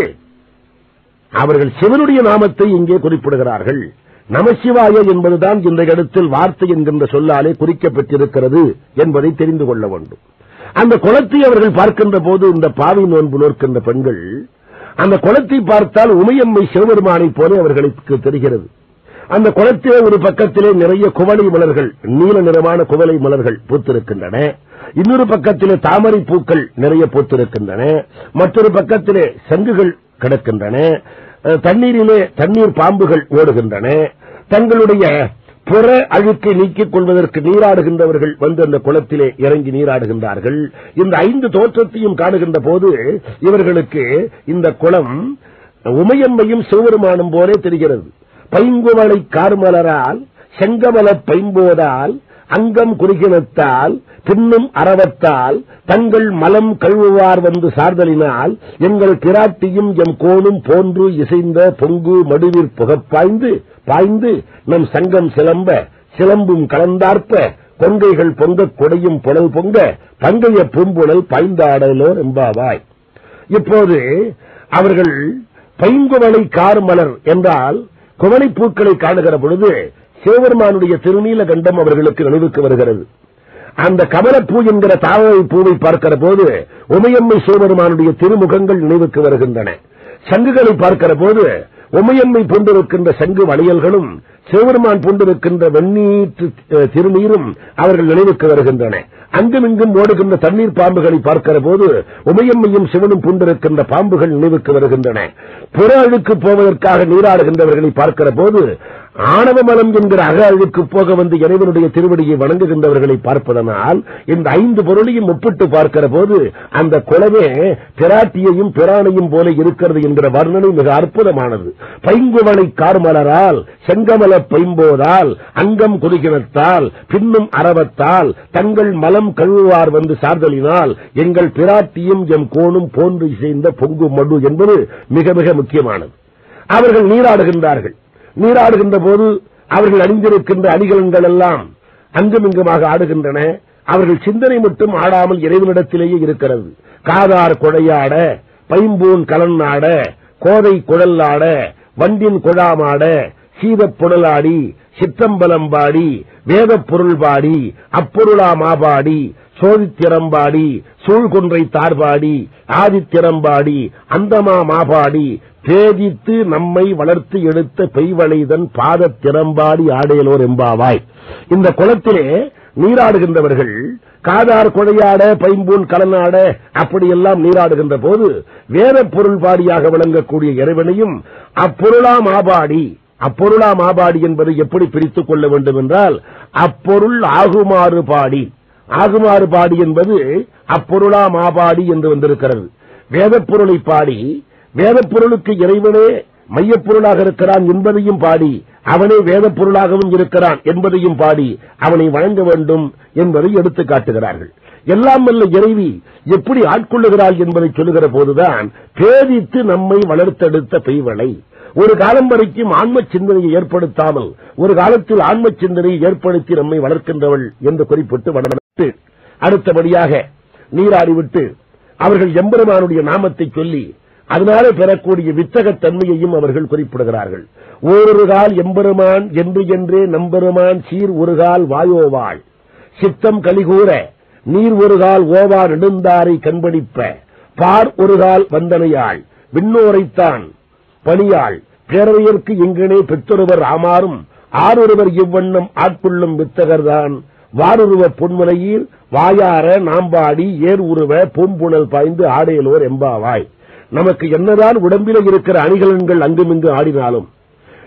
அவர்கள் சிவனுடைய நாமத்தை இங்கே குறிப்பிடுகிறார்கள் நமசிவாய என்பதுதான் இந்த இடத்தில் வார்த்தை என்கின்ற சொல்லாலே குறிக்கப்பட்டிருக்கிறது என்பதை தெரிந்து கொள்ள வேண்டும் அந்த குளத்தை அவர்கள் பார்க்கின்ற போது இந்த பாவி நோன்பு நோக்கின்ற பெண்கள் அந்த குளத்தை பார்த்தால் உமையம்மை சிவபெருமானைப் போல அவர்களுக்கு தெரிகிறது அந்த குளத்திலே ஒரு பக்கத்திலே நிறைய குவளை மலர்கள் நீல நிறமான குவளை மலர்கள் பூத்திருக்கின்றன இன்னொரு பக்கத்திலே தாமரை பூக்கள் நிறைய பூத்திருக்கின்றன மற்றொரு பக்கத்திலே சங்குகள் கிடக்கின்றன அஹ், தண்ணீரிலே தண்ணீர் பாம்புகள் ஓடுகின்றன தங்களுடைய புற அழுக்கை நீக்கிக் கொள்வதற்கு நீராடுகின்றவர்கள் வந்து அந்த குளத்திலே இறங்கி நீராடுகின்றார்கள் இந்த ஐந்து தோற்றத்தையும் காணுகின்ற போது இவர்களுக்கு இந்த குளம் உமையம்மையும் சிவபெருமானும் போலே தெரிகிறது பைங்குவளை கார்மலரால் செங்கமல பைம்போதால் அங்கம் குறுகினத்தால் பின்னும் அறவத்தால் தங்கள் மலம் கழுவுவார் வந்து சார்தலினால் எங்கள் பிராட்டியும் எம் கோணும் போன்று இசைந்த பொங்கு மடுவிற் புகப்பாய்ந்து பாய்ந்து நம் சங்கம் சிலம்ப சிலம்பும் கலந்தார்ப்ப கொங்கைகள் பொங்க கொடையும் புனல் பொங்க பங்கைய பூம்புணல் பாய்ந்தாடலோ எம்பாவாய் இப்போது அவர்கள் பைங்குவளை கார்மலர் என்றால் குவளை பூக்களை காணுகிற பொழுது சிவபெருமானுடைய திருநீல கண்டம் அவர்களுக்கு நினைவுக்கு வருகிறது அந்த கமலப்பூ என்கிற தாவரை பூவை பார்க்கிற போது உமையம்மை சிவபெருமானுடைய திருமுகங்கள் நினைவுக்கு வருகின்றன சங்குகளை பார்க்கிற போது உமையம்மை பூண்டிருக்கின்ற சங்கு வளையல்களும் சிவபெருமான் பூண்டிருக்கின்ற வெந்நீற்று அஹ், திருநீரும் அவர்கள் நினைவுக்கு வருகின்றன அங்குமிங்கும் ஓடுகின்ற தண்ணீர் பாம்புகளை பார்க்கிற போது உமையம்மையும் சிவனும் பூண்டிருக்கின்ற பாம்புகள் நினைவுக்கு வருகின்றன புற அழுக்கு போவதற்காக நீராடுகின்றவர்களை பார்க்கிற போது ஆணவ மலம் என்கிற அக அழுக்கு போக வந்து இறைவனுடைய திருவடியை வணங்குகின்றவர்களை பார்ப்பதனால் இந்த ஐந்து பொருளையும் ஒப்பிட்டு பார்க்கிற போது அந்த குளமே பிராட்டியையும் பிரானையும் போல இருக்கிறது என்கிற வர்ணனை மிக அற்புதமானது பைங்குவளை கார்மலரால் செங்கமல பைம்போதால் அங்கம் குறுகினத்தால் பின்னும் அறவத்தால் தங்கள் மலம் கழுவுவார் வந்து சார்தலினால் எங்கள் பிராட்டியும் எம் கோணும் போன்று இசைந்த பொங்கு மடு என்பது மிக மிக முக்கியமானது அவர்கள் நீராடுகின்றார்கள் நீராடுகின்ற போது அவர்கள் அணிந்திருக்கின்ற அணிகலன்கள் எல்லாம் அங்குமிங்குமாக ஆடுகின்றன அவர்கள் சிந்தனை மட்டும் ஆடாமல் இறைவனிடத்திலேயே இருக்கிறது காதார் கொடையாட பைம்பூன் கலன்னாட கோதை குழல்லாட வண்டின் குழாமாட சீதப் புனலாடி சிற்றம்பலம்பாடி வேதப் பொருள் பாடி அப்பொருளா மாபாடி சோதித்திறம்பாடி சூழ்கொன்றை தார்பாடி ஆதித்திறம்பாடி அந்தமா மாபாடி பேதித்து நம்மை வளர்த்து எடுத்த பெய்வளைதன் பாதத் திறம்பாடி ஆடையலோர் எம்பாவாய் இந்த குளத்திலே நீராடுகின்றவர்கள் காதார் கொடையாட பைம்பூன் கலனாட அப்படியெல்லாம் நீராடுகின்ற போது வேத பொருள் பாடியாக விளங்கக்கூடிய இறைவனையும் அப்பொருளா மாபாடி அப்பொருளா மாபாடி என்பதை எப்படி பிரித்துக் கொள்ள வேண்டும் என்றால் அப்பொருள் ஆகுமாறு பாடி ஆகுமாறு பாடி என்பது அப்பொருளா மாபாடி என்று வந்திருக்கிறது வேதப் பொருளை பாடி வேதப் பொருளுக்கு இறைவனே மையப்பொருளாக இருக்கிறான் என்பதையும் பாடி அவனே வேதப் பொருளாகவும் இருக்கிறான் என்பதையும் பாடி அவனை வணங்க வேண்டும் என்பதை எடுத்துக் காட்டுகிறார்கள் எல்லாம் வல்ல இறைவி எப்படி ஆட்கொள்ளுகிறாள் என்பதை சொல்லுகிற போதுதான் பேதித்து நம்மை வளர்த்தெடுத்த பெய்வளை ஒரு காலம் வரைக்கும் ஆன்ம சிந்தனையை ஏற்படுத்தாமல் ஒரு காலத்தில் ஆன்ம சிந்தனையை ஏற்படுத்தி நம்மை வளர்க்கின்றவள் என்று குறிப்பிட்டு வளர்த்து அடுத்தபடியாக நீராடிவிட்டு அவர்கள் எம்பெருமானுடைய நாமத்தை சொல்லி அதனாலே பெறக்கூடிய வித்தகத் தன்மையையும் அவர்கள் குறிப்பிடுகிறார்கள் ஓரொரு கால் எம்பெருமான் என்று என்றே நம்பெருமான் சீர் ஒரு கால் வாயோவாள் சித்தம் கலிகூற நீர் ஒரு கால் ஓவா நெடுந்தாரை கண்படிப்ப பார் ஒரு கால் வந்தனையாள் விண்ணோரைத்தான் பணியாள் பேரவையர்க்கு எங்கனே பெற்றொருவர் ஆமாறும் ஆறொருவர் இவ்வண்ணம் ஆட்கொள்ளும் வித்தகர்தான் வாருருவ பொன்முனையில் வாயார நாம்பாடி ஏர் உருவ பூம்புணல் பாய்ந்து ஆடையலோர் எம்பாவாய் நமக்கு என்னதான் உடம்பிலே இருக்கிற அணிகலன்கள் அங்குமிங்கு ஆடினாலும்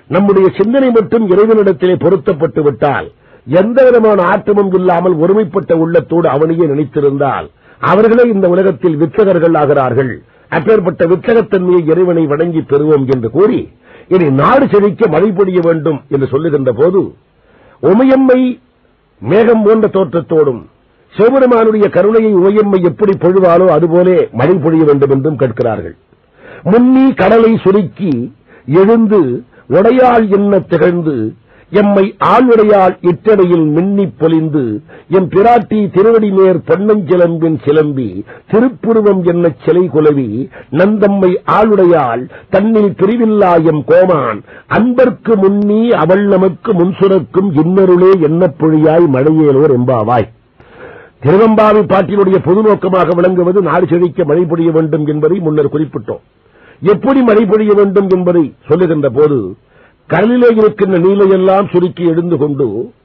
நம்முடைய சிந்தனை மட்டும் இறைவனிடத்திலே பொருத்தப்பட்டு விட்டால் எந்த விதமான ஆற்றமும் இல்லாமல் ஒருமைப்பட்ட உள்ளத்தோடு அவனையே நினைத்திருந்தால் அவர்களே இந்த உலகத்தில் வித்தகர்கள் ஆகிறார்கள் அப்பேற்பட்ட வித்தகத்தன்மையை இறைவனை வணங்கி பெறுவோம் என்று கூறி இனி நாடு செழிக்க மழை பொழிய வேண்டும் என்று சொல்லுகின்ற போது உமையம்மை மேகம் போன்ற தோற்றத்தோடும் சிவபெருமானுடைய கருணையை உமையம்மை எப்படி பொழுவாலோ அதுபோலே மழை பொழிய வேண்டும் என்றும் கேட்கிறார்கள் முன்னி கடலை சுருக்கி எழுந்து உடையாள் என்ன திகழ்ந்து எம்மை ஆளுடையாள் இட்டடையில் மின்னிப் பொலிந்து எம் பிராட்டி திருவடி மேற் பொன்னஞ்சிலம்பின் சிலம்பி திருப்புருவம் என்ன சிலை குலவி நந்தம்மை ஆளுடையாள் தன்னில் பிரிவில்லா எம் கோமான் அன்பர்க்கு முன்னி அவள் நமக்கு முன்சுரக்கும் இன்னருளே என்ன பொழியாய் மழையேலோர் எம்பாவாய் திருவம்பாவை பாட்டினுடைய பொது நோக்கமாக விளங்குவது நாடு செழிக்க மழை பொழிய வேண்டும் என்பதை முன்னர் குறிப்பிட்டோம் எப்படி மழை பொழிய வேண்டும் என்பதை சொல்லுகின்ற போது கடலிலே இருக்கின்ற நீலையெல்லாம் சுருக்கி எழுந்து கொண்டு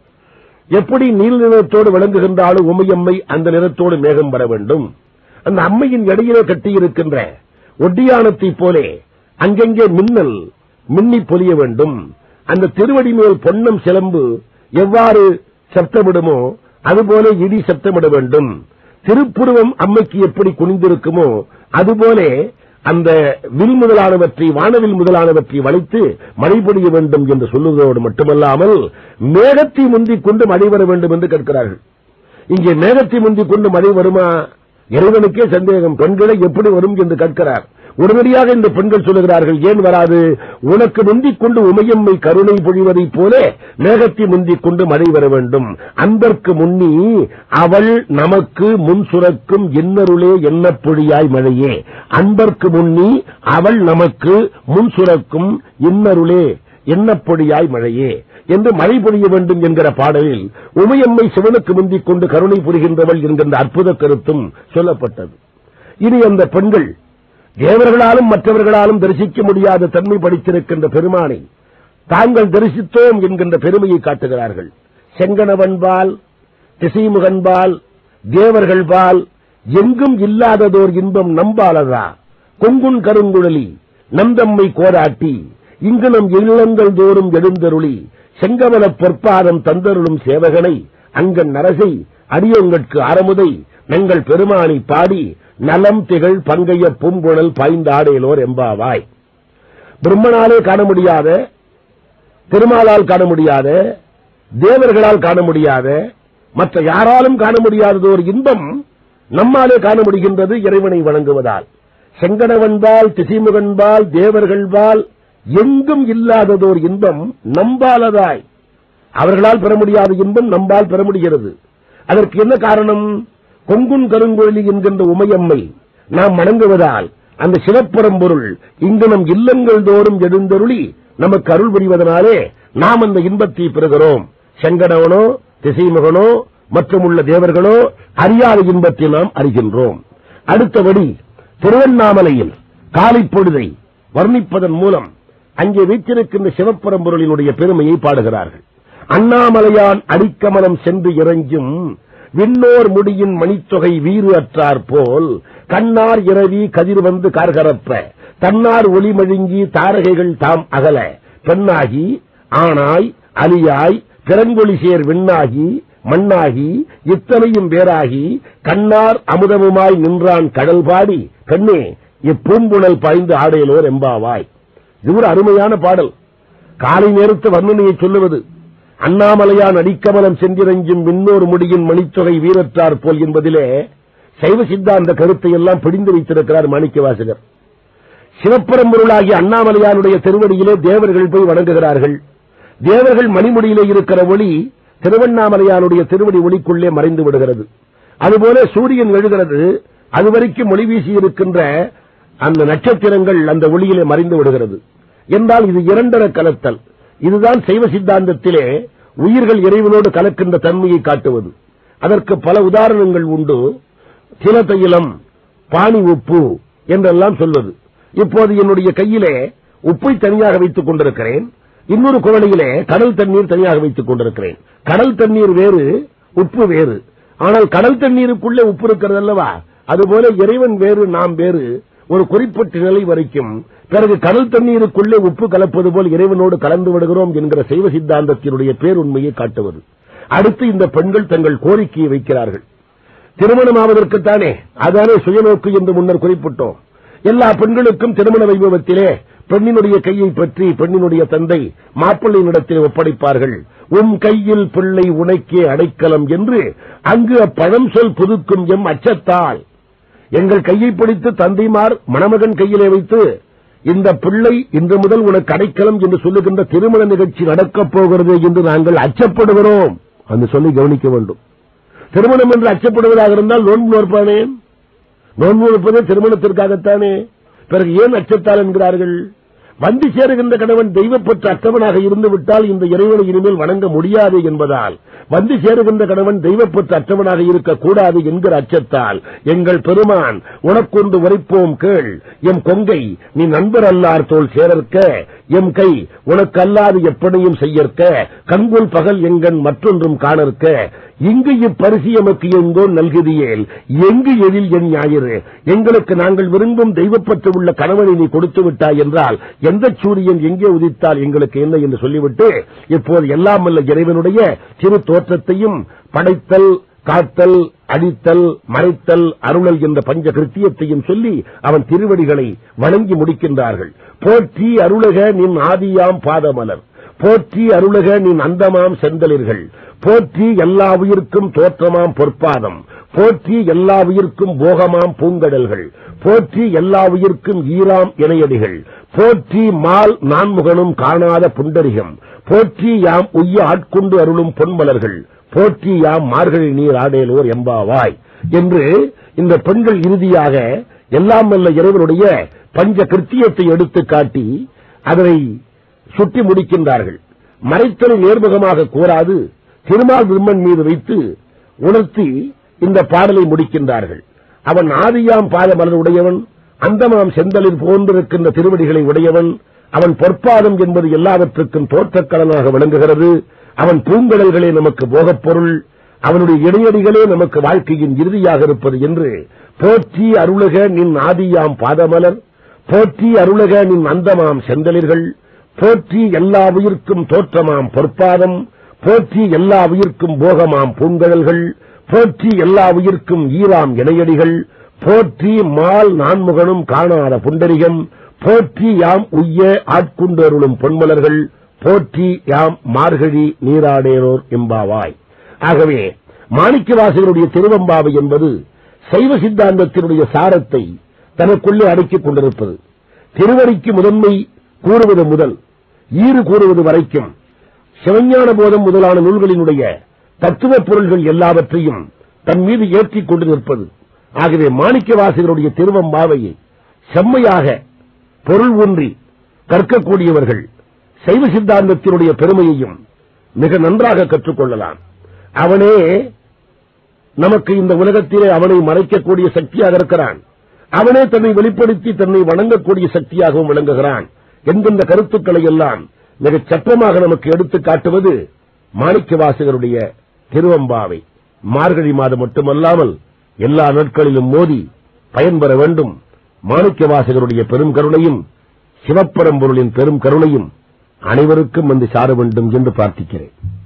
எப்படி நீல நிறத்தோடு விளங்குகின்றாலோ உமையம்மை அந்த நிறத்தோடு மேகம் வர வேண்டும் அந்த அம்மையின் இடையிலே கட்டியிருக்கின்ற ஒட்டியானத்தைப் போலே அங்கங்கே மின்னல் மின்னி பொலிய வேண்டும் அந்த திருவடி மேல் பொன்னம் சிலம்பு எவ்வாறு சப்தமிடுமோ அதுபோல இடி சப்தமிட வேண்டும் திருப்புருவம் அம்மைக்கு எப்படி குனிந்திருக்குமோ அதுபோலே அந்த வில் முதலானவற்றை வானவில் முதலானவற்றை வளைத்து மழை பொழிய வேண்டும் என்று சொல்லுவதோடு மட்டுமல்லாமல் மேகத்தை முந்திக் கொண்டு மழை வர வேண்டும் என்று கேட்கிறார்கள் இங்கே மேகத்தை முந்திக் கொண்டு மழை வருமா இறைவனுக்கே சந்தேகம் பெண்களை எப்படி வரும் என்று கேட்கிறார் உடனடியாக இந்த பெண்கள் சொல்லுகிறார்கள் ஏன் வராது உனக்கு முந்திக் கொண்டு உமையம்மை கருணை பொழிவதைப் போல மேகத்தை முந்திக் கொண்டு மழை வர வேண்டும் அன்பர்க்கு முன்னி அவள் நமக்கு முன் சுரக்கும் இன்னருளே என்ன பொழியாய் மழையே அன்பர்க்கு முன்னி அவள் நமக்கு முன் சுரக்கும் இன்னருளே என்ன பொழியாய் மழையே என்று மழை பொழிய வேண்டும் என்கிற பாடலில் உமையம்மை சிவனுக்கு முந்திக் கொண்டு கருணை புரிகின்றவள் என்கின்ற அற்புத கருத்தும் சொல்லப்பட்டது இனி அந்த பெண்கள் தேவர்களாலும் மற்றவர்களாலும் தரிசிக்க முடியாத தன்மை படித்திருக்கின்ற பெருமானை தாங்கள் தரிசித்தோம் என்கின்ற பெருமையை காட்டுகிறார்கள் செங்கனவன்பால் திசைமுகன்பால் தேவர்கள்பால் எங்கும் இல்லாததோர் இன்பம் நம்பாலதா கொங்குன் கருங்குழலி நந்தம்மை கோராட்டி இங்கு நம் இல்லங்கள் தோறும் எழுந்தருளி செங்கமலப் பொற்பாதம் தந்தருளும் சேவகனை அங்கன் நரசை அடியொங்கட்கு அறமுதை நங்கள் பெருமானை பாடி நலம் திகழ் பங்கைய பூங்குழல் பாய்ந்தாடேலோர் எம்பாவாய் பிரம்மனாலே காண முடியாத திருமாலால் காண முடியாத தேவர்களால் காண முடியாத மற்ற யாராலும் காண முடியாததோர் இன்பம் நம்மாலே காண முடிகின்றது இறைவனை வணங்குவதால் செங்கடவன்பால் திசைமுகன்பால் தேவர்கள்பால் எங்கும் இல்லாததோர் இன்பம் நம்பாலதாய் அவர்களால் பெற முடியாத இன்பம் நம்பால் பெற முடிகிறது அதற்கு என்ன காரணம் கொங்குன் கருங்குழலி என்கின்ற உமையம்மை நாம் வணங்குவதால் அந்த சிவப்பரம்பொருள் இங்கு நம் இல்லங்கள் தோறும் எழுந்தருளி நமக்கு அருள் புரிவதனாலே நாம் அந்த இன்பத்தை பெறுகிறோம் செங்கடவனோ திசைமுகனோ மற்றும் உள்ள தேவர்களோ அறியாத இன்பத்தை நாம் அறிகின்றோம் அடுத்தபடி திருவண்ணாமலையில் காலை பொழுதை வர்ணிப்பதன் மூலம் அங்கே வீற்றிருக்கின்ற சிவப்பரம்பொருளினுடைய பெருமையை பாடுகிறார்கள் அண்ணாமலையான் அடிக்கமலம் சென்று இறஞ்சும் விண்ணோர் முடியின் மணித்தொகை வீறு அற்றார் போல் கண்ணார் இரவி கதிர் வந்து கார்கரப்ப தன்னார் ஒளி மழுங்கி தாரகைகள் தாம் அகல பெண்ணாகி ஆணாய் அலியாய் பிறங்கொழி சேர் விண்ணாகி மண்ணாகி இத்தனையும் வேறாகி கண்ணார் அமுதமுமாய் நின்றான் கடல் பாடி பெண்ணே இப்பூம்புணல் பாய்ந்து ஆடையலோர் எம்பாவாய் இது ஒரு அருமையான பாடல் காலை நேரத்து வர்ணனையை சொல்லுவது அண்ணாமலையான் அடிக்கமலம் சென்றிரஞ்சும் விண்ணோர் முடியின் மணித்தொகை வீரற்றார் போல் என்பதிலே சைவ சித்தாந்த கருத்தை எல்லாம் பிடிந்து வைத்திருக்கிறார் மாணிக்க வாசகர் சிவப்பரம்பொருளாகிய அண்ணாமலையானுடைய திருவடியிலே தேவர்கள் போய் வணங்குகிறார்கள் தேவர்கள் மணிமுடியிலே இருக்கிற ஒளி திருவண்ணாமலையானுடைய திருவடி ஒளிக்குள்ளே மறைந்து விடுகிறது அதுபோல சூரியன் எழுகிறது அதுவரைக்கும் ஒளி வீசி இருக்கின்ற அந்த நட்சத்திரங்கள் அந்த ஒளியிலே மறைந்து விடுகிறது என்றால் இது இரண்டர கலத்தல் இதுதான் சைவ சித்தாந்தத்திலே உயிர்கள் இறைவனோடு கலக்கின்ற தன்மையை காட்டுவது அதற்கு பல உதாரணங்கள் உண்டு சில தைலம் பானி உப்பு என்றெல்லாம் சொல்வது இப்போது என்னுடைய கையிலே உப்பை தனியாக வைத்துக் கொண்டிருக்கிறேன் இன்னொரு குவளையிலே கடல் தண்ணீர் தனியாக வைத்துக் கொண்டிருக்கிறேன் கடல் தண்ணீர் வேறு உப்பு வேறு ஆனால் கடல் தண்ணீருக்குள்ளே உப்பு இருக்கிறது அல்லவா அதுபோல இறைவன் வேறு நாம் வேறு ஒரு குறிப்பிட்ட நிலை வரைக்கும் பிறகு கடல் தண்ணீருக்குள்ளே உப்பு கலப்பது போல் இறைவனோடு கலந்து விடுகிறோம் என்கிற சைவ சித்தாந்தத்தினுடைய பேருண்மையை காட்டுவது அடுத்து இந்த பெண்கள் தங்கள் கோரிக்கையை வைக்கிறார்கள் திருமணமாவதற்குத்தானே அதானே சுயநோக்கு என்று முன்னர் குறிப்பிட்டோம் எல்லா பெண்களுக்கும் திருமண வைபவத்திலே பெண்ணினுடைய கையை பற்றி பெண்ணினுடைய தந்தை மாப்பிள்ளையினிடத்தில் ஒப்படைப்பார்கள் உன் கையில் பிள்ளை உனக்கே அடைக்கலம் என்று அங்கு அப்பழம் சொல் புதுக்கும் எம் அச்சத்தால் எங்கள் கையை பிடித்து தந்தைமார் மணமகன் கையிலே வைத்து இந்த பிள்ளை இன்று முதல் உனக்கு அடைக்கலம் என்று சொல்லுகின்ற திருமண நிகழ்ச்சி நடக்கப் போகிறது என்று நாங்கள் அச்சப்படுகிறோம் அந்த சொல்லி கவனிக்க வேண்டும் திருமணம் என்று அச்சப்படுவதாக இருந்தால் நோன்பு நோற்பானே நோன்பு நோற்பதே திருமணத்திற்காகத்தானே பிறகு ஏன் அச்சத்தால் என்கிறார்கள் வந்து சேருகின்ற கணவன் தெய்வப்பற்ற அற்றவனாக இருந்து விட்டால் இந்த இறைவனை இனிமேல் வணங்க முடியாது என்பதால் வந்து சேருகின்ற கணவன் தெய்வப்பற்ற அற்றவனாக இருக்கக்கூடாது என்கிற அச்சத்தால் எங்கள் பெருமான் உனக்கொண்டு உரைப்போம் கேள் எம் கொங்கை நீ நண்பர் அல்லார் தோல் சேரற்க எம் கை உனக்கு அல்லாது எப்படியும் செய்யற்க கண்குள் பகல் எங்கன் மற்றொன்றும் காணற்க இங்கு இப்பரிசி எமக்கு எங்கோ நல்குதியேல் எங்கு எழில் என் ஞாயிறு எங்களுக்கு நாங்கள் விரும்பும் தெய்வப்பற்று உள்ள கணவனை நீ கொடுத்து விட்டாய் என்றால் எந்த சூரியன் எங்கே உதித்தால் எங்களுக்கு என்ன என்று சொல்லிவிட்டு இப்போது எல்லாம் வல்ல இறைவனுடைய சிறு தோற்றத்தையும் படைத்தல் காத்தல் அடித்தல் மறைத்தல் அருளல் என்ற பஞ்ச கிருத்தியத்தையும் சொல்லி அவன் திருவடிகளை வணங்கி முடிக்கின்றார்கள் போற்றி அருளக நின் ஆதியாம் பாதமலர் போற்றி அருளக நின் அந்தமாம் செந்தலிர்கள் போற்றி எல்லா உயிர்க்கும் தோற்றமாம் பொற்பாதம் போற்றி எல்லா உயிர்க்கும் போகமாம் பூங்கடல்கள் போற்றி எல்லா உயிர்க்கும் ஈராம் இணையடிகள் போற்றி மால் நான்முகனும் காணாத புண்டரிகம் போற்றி யாம் உய்ய ஆட்கொண்டு அருளும் பொன்மலர்கள் போற்றி யாம் மார்கழி நீர் ஆடேலோர் எம்பாவாய் என்று இந்த பெண்கள் இறுதியாக எல்லாம் வல்ல இறைவனுடைய பஞ்ச கிருத்தியத்தை எடுத்து காட்டி அதனை சுட்டி முடிக்கின்றார்கள் மறைத்தலை நேர்முகமாக கூறாது திருமால் பிரம்மன் மீது வைத்து உணர்த்தி இந்த பாடலை முடிக்கின்றார்கள் அவன் ஆதியாம் பாதமலர் உடையவன் அந்தமாம் செந்தலில் போன்றிருக்கின்ற திருவடிகளை உடையவன் அவன் பொற்பாதம் என்பது எல்லாவற்றுக்கும் தோற்றக்கலனாக விளங்குகிறது அவன் பூங்கடல்களே நமக்கு போகப் பொருள் அவனுடைய இடையடிகளே நமக்கு வாழ்க்கையின் இறுதியாக இருப்பது என்று போற்றி அருளக நின் ஆதியாம் பாதமலர் போற்றி அருளக நின் அந்தமாம் செந்தலிர்கள் போற்றி எல்லா உயிர்க்கும் தோற்றமாம் பொற்பாதம் போற்றி எல்லா உயிர்க்கும் போகமாம் பூங்கடல்கள் போற்றி எல்லா உயிர்க்கும் ஈராம் இணையடிகள் போற்றி மால் நான்முகனும் காணாத புண்டரிகம் போற்றி யாம் உய்ய ஆட்குண்டு அருளும் பொன்மலர்கள் போற்றி யாம் மார்கழி நீராடேரோர் எம்பாவாய் ஆகவே மாணிக்கவாசகருடைய திருவம்பாவை என்பது சைவ சித்தாந்தத்தினுடைய சாரத்தை தனக்குள்ளே அடக்கிக் கொண்டிருப்பது திருவடிக்கு முதன்மை கூறுவது முதல் ஈறு கூறுவது வரைக்கும் சிவஞான போதம் முதலான நூல்களினுடைய தத்துவ பொருள்கள் எல்லாவற்றையும் தன் மீது ஏற்றிக் கொண்டு நிற்பது ஆகவே மாணிக்கவாசகருடைய திருவம்பாவையை செம்மையாக பொருள் ஒன்றி கற்கக்கூடியவர்கள் சைவ சித்தாந்தத்தினுடைய பெருமையையும் மிக நன்றாக கற்றுக்கொள்ளலாம் அவனே நமக்கு இந்த உலகத்திலே அவனை மறைக்கக்கூடிய சக்தியாக இருக்கிறான் அவனே தன்னை வெளிப்படுத்தி தன்னை வணங்கக்கூடிய சக்தியாகவும் விளங்குகிறான் என்கின்ற கருத்துக்களை எல்லாம் மிகச் சற்றமாக நமக்கு எடுத்துக் காட்டுவது மாணிக்க வாசகருடைய திருவம்பாவை மார்கழி மாதம் மட்டுமல்லாமல் எல்லா நாட்களிலும் மோதி பயன்பெற வேண்டும் மாணிக்க வாசகருடைய பெரும் கருணையும் சிவப்பரம்பொருளின் பெரும் கருணையும் அனைவருக்கும் வந்து சார வேண்டும் என்று பிரார்த்திக்கிறேன்